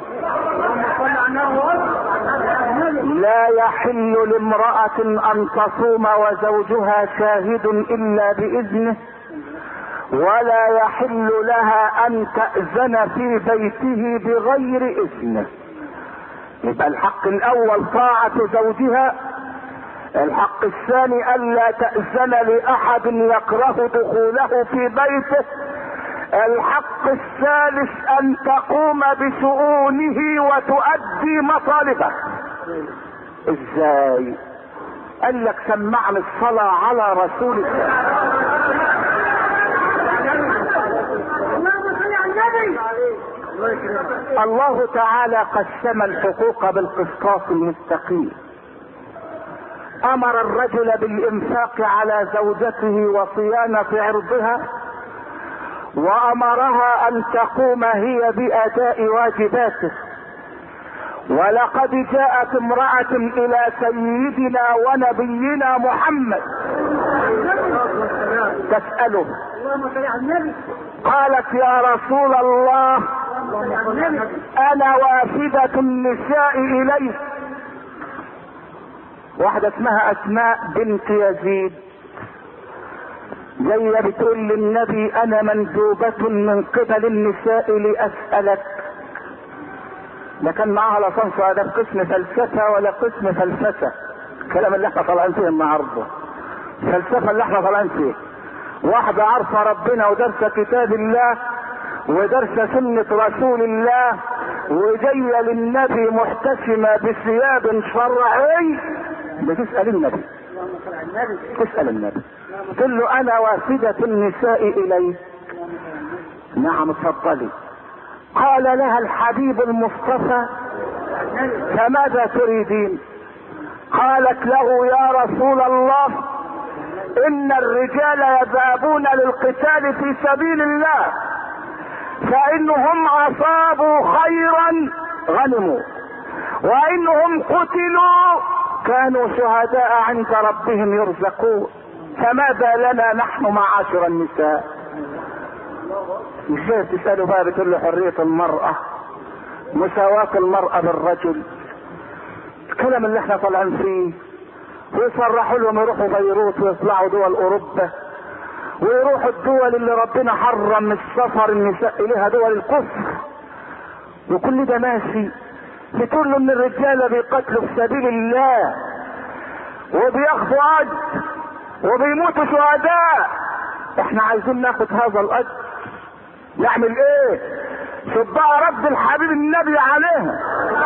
لا يحل لامرأة أن تصوم وزوجها شاهد إلا بإذنه ولا يحل لها ان تأذن في بيته بغير اذنه يبقى الحق الاول طاعة زوجها الحق الثاني الا تأذن لاحد يكره دخوله في بيته الحق الثالث ان تقوم بشؤونه وتؤدي مطالبه ازاي قال لك سمعني الصلاة على رسول الله اللهم صل على النبي الله تعالى قسم الحقوق بالقسطاس المستقيم امر الرجل بالانفاق على زوجته وصيانة عرضها وامرها ان تقوم هي باداء واجباته ولقد جاءت امرأة الى سيدنا ونبينا محمد تسأله اللهم صل على النبي قالت يا رسول الله اللهم صل على النبي انا وافدة النساء اليك واحدة اسمها اسماء بنت يزيد جاية بتقول للنبي انا مندوبة من قبل النساء لاسألك لا كان معاها لا صنف ده في قسم فلسفة ولا قسم فلسفة الكلام اللي احنا طالعين فيه النهارده الفلسفة اللي احنا طالعين فيه واحدة عارفة ربنا ودارسة كتاب الله ودارسة سنة رسول الله وجاية للنبي محتشمة بثياب شرعي بتسأل النبي اللهم صل على النبي تسأل النبي تقول له أنا وافدة النساء إليك نعم اتفضلي قال لها الحبيب المصطفى فماذا تريدين قالت له يا رسول الله ان الرجال يذهبون للقتال في سبيل الله فانهم اصابوا خيرا غنموا وانهم قتلوا كانوا شهداء عند ربهم يرزقون فماذا لنا نحن معاشر النساء ازاي تسألوا بقى بتقول له حرية المرأة مساواة المرأة بالرجل الكلام اللي احنا طالعين فيه ويصرحوا لهم يروحوا بيروت ويطلعوا دول اوروبا ويروحوا الدول اللي ربنا حرم السفر النساء اليها دول الكفر وكل ده ماشي بتقول له ان الرجاله بيقتلوا في سبيل الله وبياخدوا اجر وبيموتوا شهداء احنا عايزين ناخد هذا الاجر نعمل ايه شوف بقى رد الحبيب النبي عليها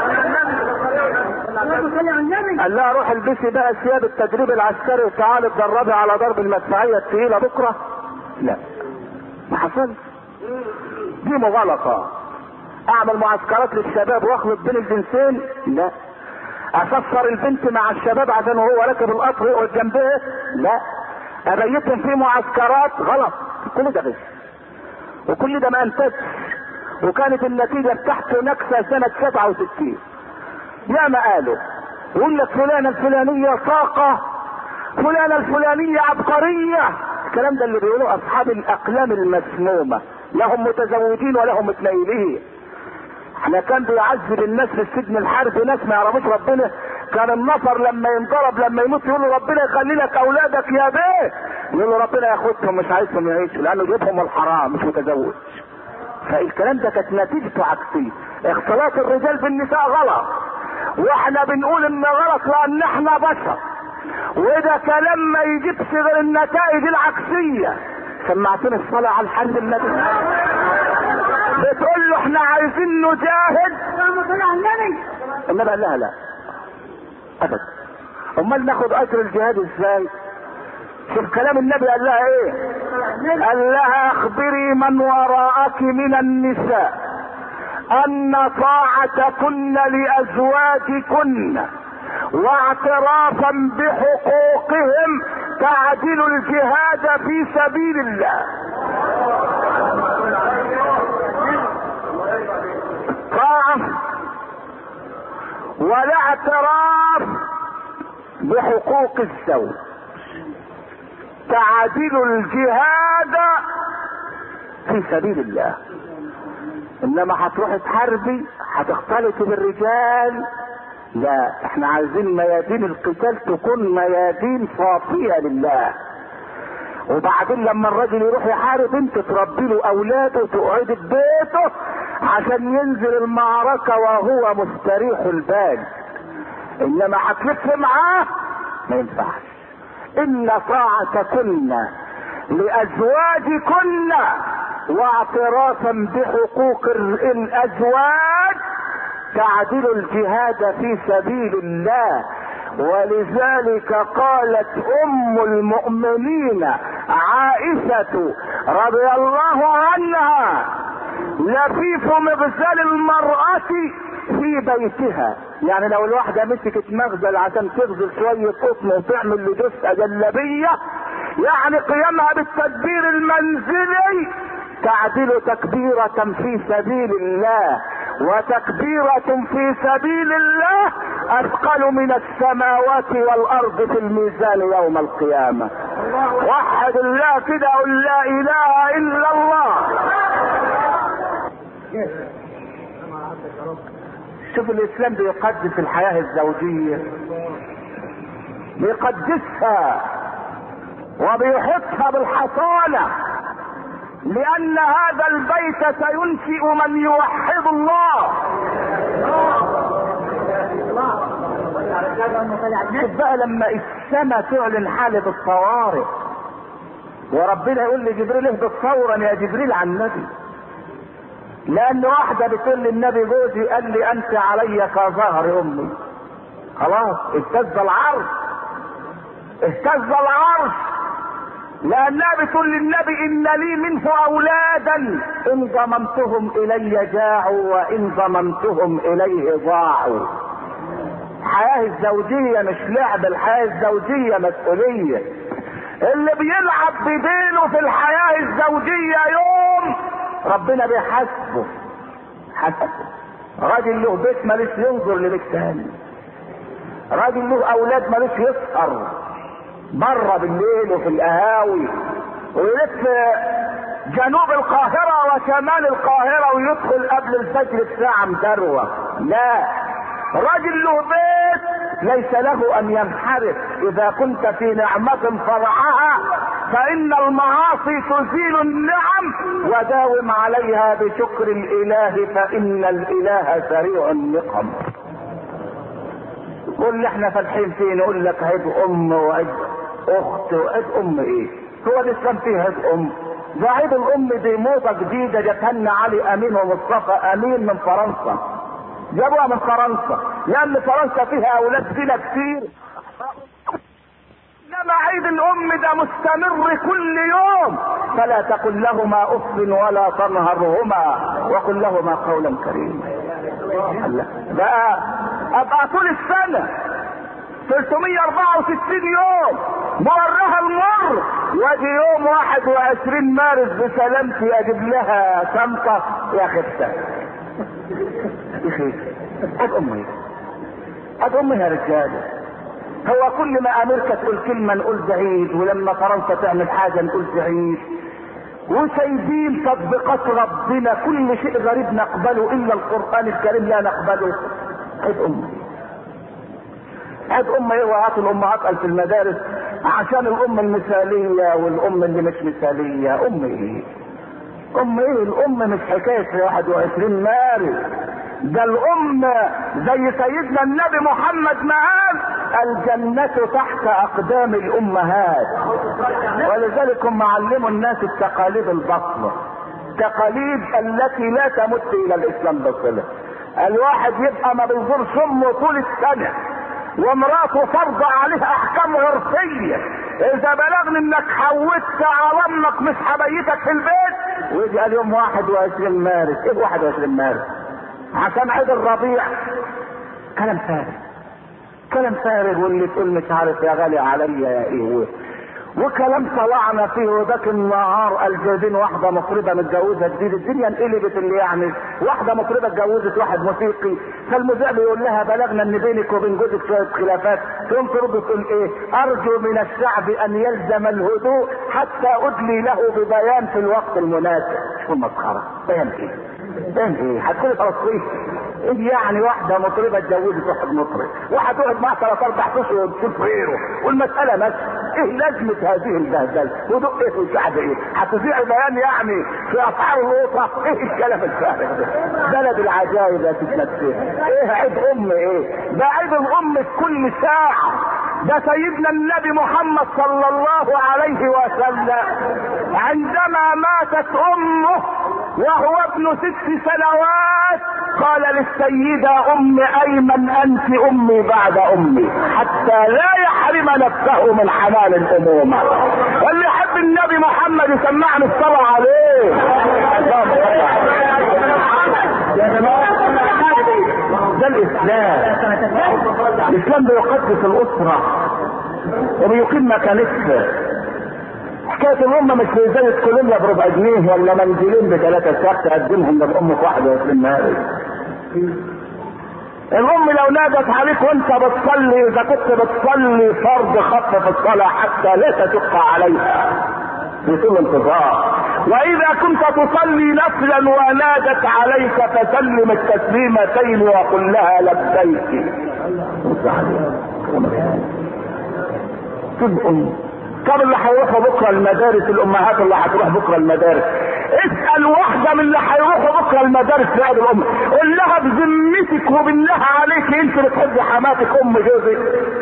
اللهم صل على النبي قال لها روح البسي بقى ثياب التدريب العسكري وتعالي اتدربي على ضرب المدفعيه الثقيله بكره لا ما حصلش دي مغالطه اعمل معسكرات للشباب واخلط بين الجنسين لا اسفر البنت مع الشباب عشان وهو راكب القطر يقعد جنبها لا ابيتهم في معسكرات غلط كل ده غش وكل ده ما انتجش وكانت النتيجه بتاعته نكسه سنه 67 يا ما قالوا يقول لك فلانة الفلانية طاقة فلانة الفلانية عبقرية الكلام ده اللي بيقولوه أصحاب الأقلام المسمومة لهم متزوجين ولهم متنيلين احنا كان بيعذب الناس في السجن الحربي ناس ما يعرفوش ربنا كان النفر لما ينضرب لما يموت يقول له ربنا يخلي لك اولادك يا بيه يقول له ربنا ياخدهم مش عايزهم يعيشوا لانه جيبهم الحرام مش متزوج فالكلام ده كانت نتيجته عكسيه اختلاط الرجال بالنساء غلط واحنا بنقول ان غلط لان احنا بشر وده كلام ما يجيبش غير النتائج العكسية سمعتني الصلاة على الحمد النبي بتقول له احنا عايزين نجاهد اللهم صل على النبي النبي قال لها لا ابدا امال ناخد اجر الجهاد ازاي شوف كلام النبي قال لها ايه قال لها اخبري من وراءك من النساء ان طاعتكن لازواجكن واعترافا بحقوقهم تعدل الجهاد في سبيل الله طاعة ولا اعتراف بحقوق الزوج تعدل الجهاد في سبيل الله انما هتروح تحاربي هتختلطي بالرجال لا احنا عايزين ميادين القتال تكون ميادين صافية لله وبعدين لما الراجل يروح يحارب انت تربي له اولاده وتقعدي في بيته عشان ينزل المعركة وهو مستريح البال انما هتلف معاه ما ينفعش ان طاعتكن لازواجكن واعترافا بحقوق الازواج تعدل الجهاد في سبيل الله ولذلك قالت ام المؤمنين عائشة رضي الله عنها لفيف مغزل المرأة في بيتها يعني لو الواحدة مسكت مغزل عشان تغزل شوية قطن وتعمل لجثة جلبية يعني قيامها بالتدبير المنزلي تعدل تكبيرة في سبيل الله وتكبيرة في سبيل الله اثقل من السماوات والارض في الميزان يوم القيامة وحد الله كده قل لا اله الا الله شوف الاسلام بيقدس الحياة الزوجية بيقدسها وبيحطها بالحصانة لان هذا البيت سينشئ من يوحد الله شوف بقى لما السماء تعلن حالة الطوارئ وربنا يقول لجبريل اهبط فورا يا جبريل عن النبي لان واحدة بتقول للنبي جوزي قال لي انت علي كظهر امي خلاص اهتز العرش اهتز العرش لانها بتقول للنبي ان لي منه اولادا ان ضممتهم الي جاعوا وان ضممتهم اليه ضاعوا الحياة الزوجية مش لعب الحياة الزوجية مسؤولية اللي بيلعب بدينه في الحياة الزوجية يوم ربنا بيحاسبه حسبه راجل له بيت ماليش ينظر لبيت تاني راجل له اولاد ماليش يسهر بره بالليل وفي القهاوي ويلف جنوب القاهرة وشمال القاهرة ويدخل قبل الفجر بساعة مدروة لا راجل له بيت ليس له ان ينحرف اذا كنت في نعمة فرعها فان المعاصي تزيل النعم وداوم عليها بشكر الاله فان الاله سريع النقم قول لي احنا فالحين فين نقول لك عيد ام وعيد اخت وعيد ام ايه هو الاسلام فيه عيد ام ده عيد الام دي موضة جديدة جاتها لنا علي امين ومصطفى امين من فرنسا جابوها من فرنسا لان فرنسا فيها اولاد زنا كتير انما عيد الام ده مستمر كل يوم فلا تقل لهما اف ولا تنهرهما وقل لهما قولا كريما بقى ابقى طول السنه 364 يوم مرها المر واجي يوم 21 مارس بسلامتي اجيب لها شنطه يا خفته يا اخي هات امي هات امي يا رجاله هو كل ما امريكا تقول كلمه نقول زعيد ولما فرنسا تعمل حاجه نقول زعيد وسايبين تطبيقات ربنا كل شيء غريب نقبله الا القران الكريم لا نقبله هات امي هات ام ايه وهات الامهات في المدارس عشان الام المثاليه والام اللي مش مثاليه ام ايه ام ايه الام مش حكايه 21 مارس ده الام زي سيدنا النبي محمد ما قال الجنة تحت اقدام الامهات ولذلك هم علموا الناس التقاليد البطلة تقاليد التي لا تمت الى الاسلام بصلة الواحد يبقى ما بيزورش امه طول السنة ومراته فرض عليها احكام عرفية اذا بلغني انك حودت على امك مش حبيتك في البيت ويجي قال يوم 21 مارس ايه 21 مارس عشان عيد الربيع كلام فارغ كلام فارغ واللي تقول مش عارف يا غالي عليا يا ايه وكلام طلعنا فيه وذاك النهار قال جايبين واحدة مطربة متجوزة جديد الدنيا انقلبت اللي يعني واحدة مطربة اتجوزت واحد موسيقي فالمذيع بيقول لها بلغنا ان بينك وبين جوزك شوية خلافات تقوم ترد تقول ايه ارجو من الشعب ان يلزم الهدوء حتى ادلي له ببيان في الوقت المناسب شو المسخرة بيان ايه بيان ايه هتكون فلسطين ايه يعني واحدة مطربة اتجوزت واحد مطرب وهتقعد معاه ثلاث اربع اشهر وتشوف غيره والمسألة ماشية ايه لازمة هذه البهدلة ودق ايه وشعب ايه هتذيع بيان يعني في اسعار القطة ايه الكلام الفارغ ده بلد العجائب يا تتنسيها ايه عيد ام ايه ده عيد الام في كل ساعة ده سيدنا النبي محمد صلى الله عليه ولا عندما ماتت امه وهو ابن ست سنوات قال للسيدة ام ايمن انت امي بعد امي حتى لا يحرم نفسه من حنان الامومة واللي يحب النبي محمد يسمعني الصلاة عليه اللهم صل عليه. يا جماعة ده الاسلام الاسلام بيقدس الاسرة وبيقيم مكانتها حكاية الأمة مش في زي كولوميا بربع جنيه ولا منزلين بثلاثة ساعات تقدمهم للأم في واحدة وتلمها الأم لو نادت عليك وأنت بتصلي إذا كنت بتصلي فرض خف في الصلاة حتى لا تشق عليها في طول انتظار وإذا كنت تصلي نفلا ونادت عليك فسلم التسليمتين وقل لها لبيك تبقوا طب اللي هيروحوا بكره المدارس الامهات اللي هتروح بكره المدارس اسال واحده من اللي هيروحوا بكره المدارس في هذه الام قول لها بذمتك وبالله عليك انت بتحبي حماتك ام جوزك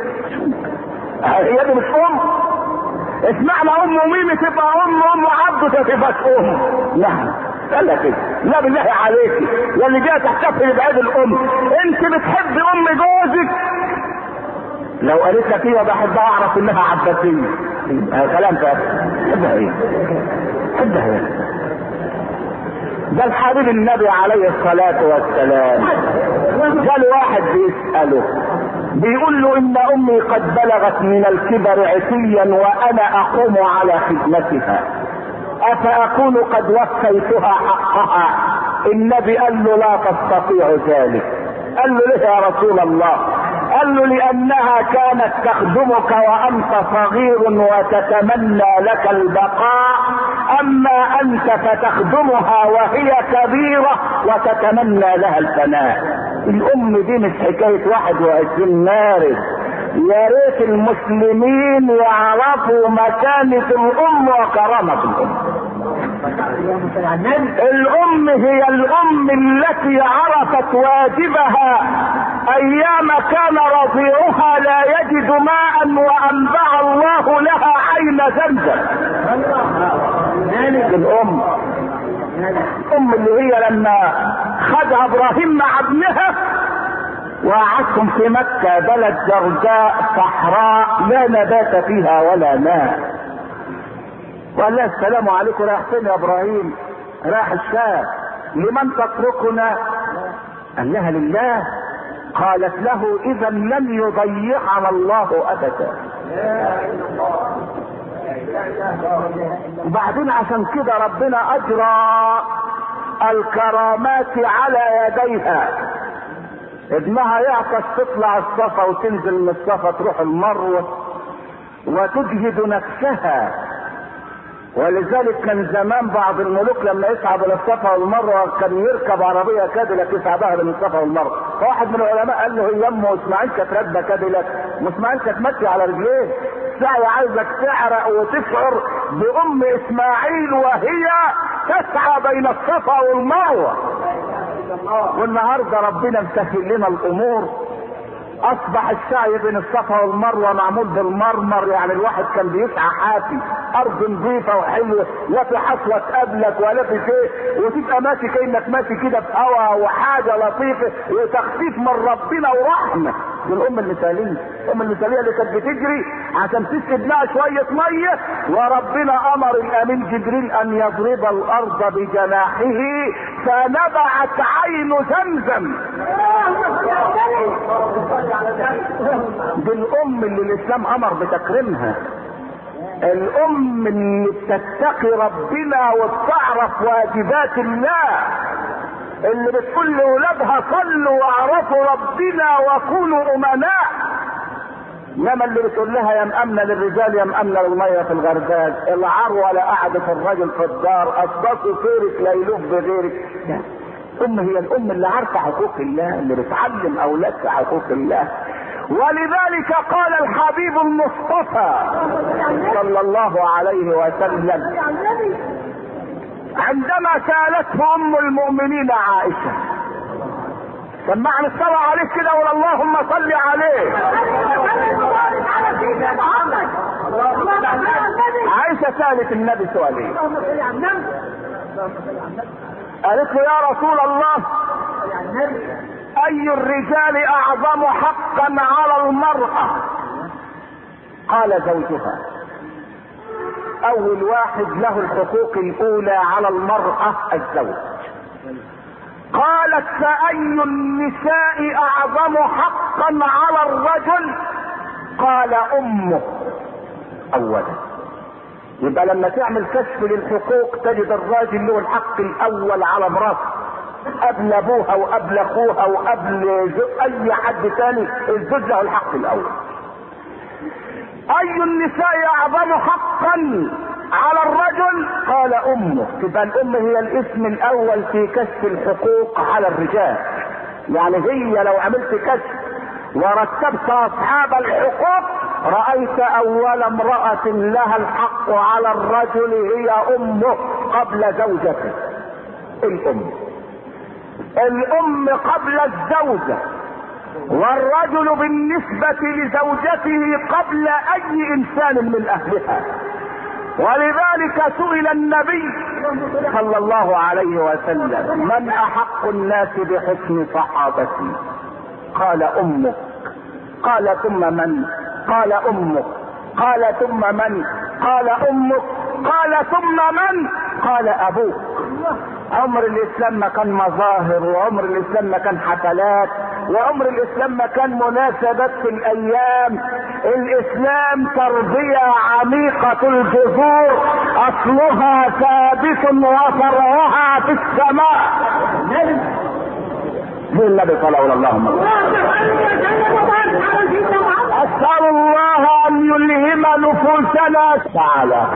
هي دي مش ام اسمعنا ام ميمي تبقى ام ام عبده تبقى ام لا قال لك كده لا بالله عليك يا اللي جاي تحتفل بعيد الام انت بتحبي ام جوزك لو قالت لك ايه بحبها اعرف انها عباسيه هذا كلام فارغ حبها ايه حبها ايه ده الحبيب النبي عليه الصلاة والسلام قال واحد بيسأله بيقول له ان امي قد بلغت من الكبر عتيا وانا اقوم على خدمتها افاكون قد وفيتها حقها النبي قال له لا تستطيع ذلك قال له ليه يا رسول الله قال له لانها كانت تخدمك وانت صغير وتتمنى لك البقاء اما انت فتخدمها وهي كبيرة وتتمنى لها الفناء الام دي مش حكاية واحد وعشرين مارس يا ريت المسلمين يعرفوا مكانة الام وكرامة الام الام هي الام التي عرفت واجبها ايام كان رضيعها لا يجد ماء وانبع الله لها عين زمزم الام الام اللي هي لما خد ابراهيم مع ابنها وقعدتم في مكة بلد جرداء صحراء لا نبات فيها ولا ماء وقال لها السلام عليكم رايح فين يا ابراهيم رايح الشام لمن تتركنا قال لها لله قالت له اذا لن يضيعنا الله ابدا وبعدين عشان كده ربنا اجرى الكرامات على يديها ابنها يعطش تطلع الصفا وتنزل من الصفا تروح المروه وتجهد نفسها ولذلك كان زمان بعض الملوك لما يصعد الى الصفا والمروه كان يركب عربيه كادلك يصعدها بين الصفا والمروه فواحد من العلماء قال له هي امه اسماعيل كانت راكبه كادلك واسماعيل كانت ماشيه على رجليه سعي عايزك تعرق وتشعر بام اسماعيل وهي تسعى بين الصفا والمروه والنهارده ربنا مسهل لنا الامور اصبح السعي بين الصفا والمروه معمول بالمرمر يعني الواحد كان بيسعى حافي ارض نظيفه وحلوه لا في حصوه تقابلك ولا في شيء وتبقى ماشي كانك ماشي كده في هوا وحاجه لطيفه وتخفيف من ربنا ورحمه دي الام المثاليه الام المثاليه اللي كانت بتجري عشان تسقي لها شويه ميه وربنا امر الامين جبريل ان يضرب الارض بجناحه فنبعت عين زمزم دي الام اللي الاسلام امر بتكريمها الام اللي بتتقي ربنا وبتعرف واجبات الله اللي بتقول لاولادها صلوا واعرفوا ربنا وكونوا امناء انما اللي بتقول لها يا مأمنة للرجال يا مأمنة للمية في الغربال العروة لا قعدة الرجل في الدار اصدقوا خيرك لا يلوف بغيرك الام هي الام اللي عارفة حقوق الله اللي بتعلم اولادها حقوق الله ولذلك قال الحبيب المصطفى صلى الله عليه وسلم عندما سالته ام المؤمنين عائشه سمعني الصلاة عليك كده ولا اللهم صل عليه عائشة واحدة سألت النبي سؤالين قالت له يا رسول الله اي الرجال اعظم حقا على المرأة قال زوجها اول واحد له الحقوق الاولى على المرأة الزوج قالت فاي النساء اعظم حقا على الرجل قال امه اولا يبقى لما تعمل كشف للحقوق تجد الراجل له الحق الاول على مراته قبل ابوها وقبل اخوها وقبل اي حد تاني الزوج له الحق الاول اي النساء اعظم حقا على الرجل قال امه تبقى الام هي الاسم الاول في كشف الحقوق على الرجال يعني هي لو عملت كشف ورتبت اصحاب الحقوق رايت اول امراه لها الحق على الرجل هي امه قبل زوجته الام الام قبل الزوجه والرجل بالنسبه لزوجته قبل اي انسان من اهلها ولذلك سئل النبي صلى الله عليه وسلم من احق الناس بحسن صحابتي قال امك قال ثم من قال امك قال ثم من قال امك قال ثم من قال ابوك عمر الاسلام ما كان مظاهر وعمر الاسلام ما كان حفلات وعمر الاسلام ما كان مناسبات في الايام الاسلام تربية عميقة الجذور اصلها ثابت وفرعها في السماء زي النبي صلى الله عليه وسلم اسال الله ان يلهم نفوسنا تعالى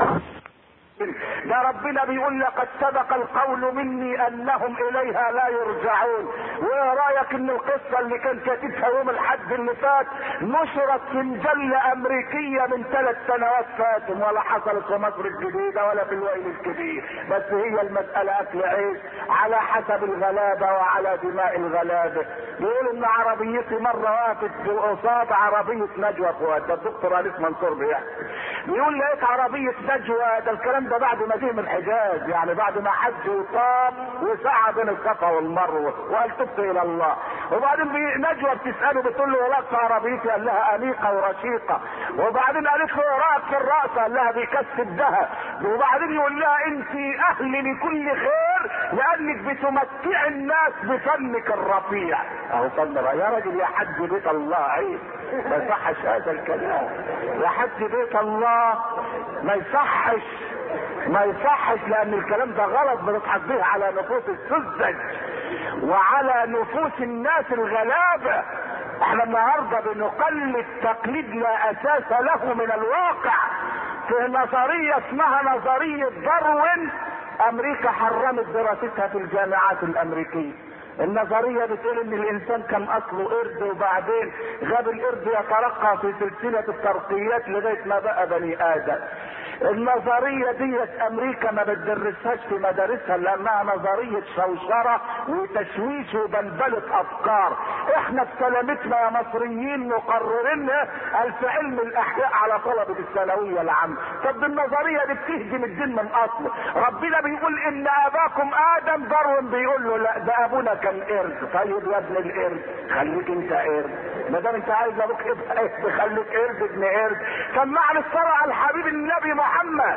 ده ربنا بيقول لقد سبق القول مني انهم اليها لا يرجعون وايه رايك ان القصه اللي كان كاتبها يوم الحد اللي فات نشرت في مجله امريكيه من ثلاث سنوات فاتم ولا حصلت في مصر الجديده ولا في الويل الكبير بس هي المساله اكل عيش على حسب الغلابه وعلى دماء الغلابه بيقول ان عربيتي مره وقفت قصاد عربيه نجوى فؤاد ده الدكتور انيس منصور بيحكي بيقول لقيت عربيه نجوى ده الكلام ده بعد ما جه من الحجاز يعني بعد ما حج وطاب وسعى بين الصفا والمروه وقال تبت الى الله وبعدين نجوى بتساله بتقول له وقت عربيتي قال لها انيقه ورشيقه وبعدين قالت له راس في الراس قال لها بيكسب ذهب وبعدين يقول لها انت اهل لكل خير لانك بتمتع الناس بفنك الرفيع اهو فن يا راجل يا حج بيت الله عيب ما يصحش هذا الكلام يا حج بيت الله ما يصحش ما يصحش لان الكلام ده غلط بنضحك به على نفوس السذج وعلى نفوس الناس الغلابه احنا النهارده بنقلد تقليد لا اساس له من الواقع في نظريه اسمها نظريه داروين امريكا حرمت دراستها في الجامعات الامريكيه النظرية بتقول ان الانسان كان اصله قرد وبعدين غاب القرد يترقى في سلسلة الترقيات لغاية ما بقى بني ادم النظرية ديت امريكا ما بتدرسهاش في مدارسها لانها نظرية شوشرة وتشويش وبلبلة افكار احنا بسلامتنا يا مصريين مقررينها في علم الاحياء على طلبة الثانوية العامة طب النظرية دي بتهدم الدين من اصله ربنا بيقول ان اباكم ادم داروين بيقول له لا ده ابونا كان قرد طيب يا ابن القرد خليك انت قرد ما دام انت عايز ابوك يبقى قرد خليك قرد ابن قرد سمعني الصلاة على الحبيب النبي محمد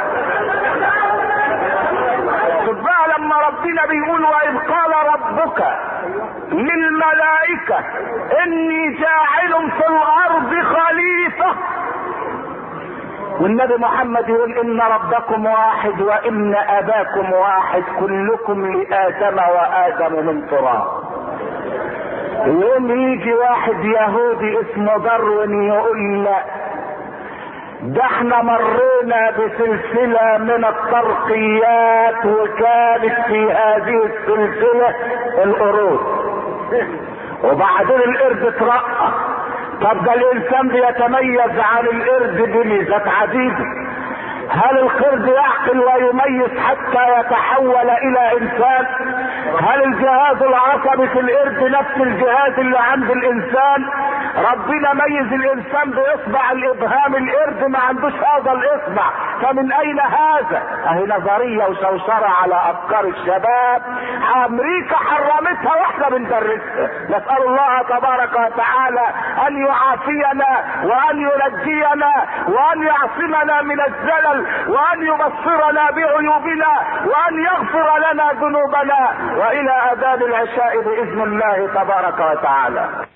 خد بقى لما ربنا بيقول واذ قال ربك للملائكة اني جاعل في الارض خليفة والنبي محمد يقول ان ربكم واحد وان اباكم واحد كلكم لادم وادم من تراب يوم يجي واحد يهودي اسمه داروين يقول لا ده احنا مرينا بسلسلة من الترقيات وكانت في هذه السلسلة القرود وبعدين القرد اترقى طب ده الانسان بيتميز عن القرد بميزات عديدة هل القرد يعقل ويميز حتى يتحول الى انسان هل الجهاز العصبي في القرد نفس الجهاز اللي عند الانسان ربنا ميز الانسان باصبع الابهام القرد ما عندوش هذا الاصبع فمن اين هذا اهي نظرية وسوسرة على افكار الشباب امريكا حرمتها واحنا بندرسها نسأل الله تبارك وتعالى ان يعافينا وان ينجينا وان يعصمنا من الزلل وان يبصرنا بعيوبنا وان يغفر لنا ذنوبنا والى اذان العشاء باذن الله تبارك وتعالى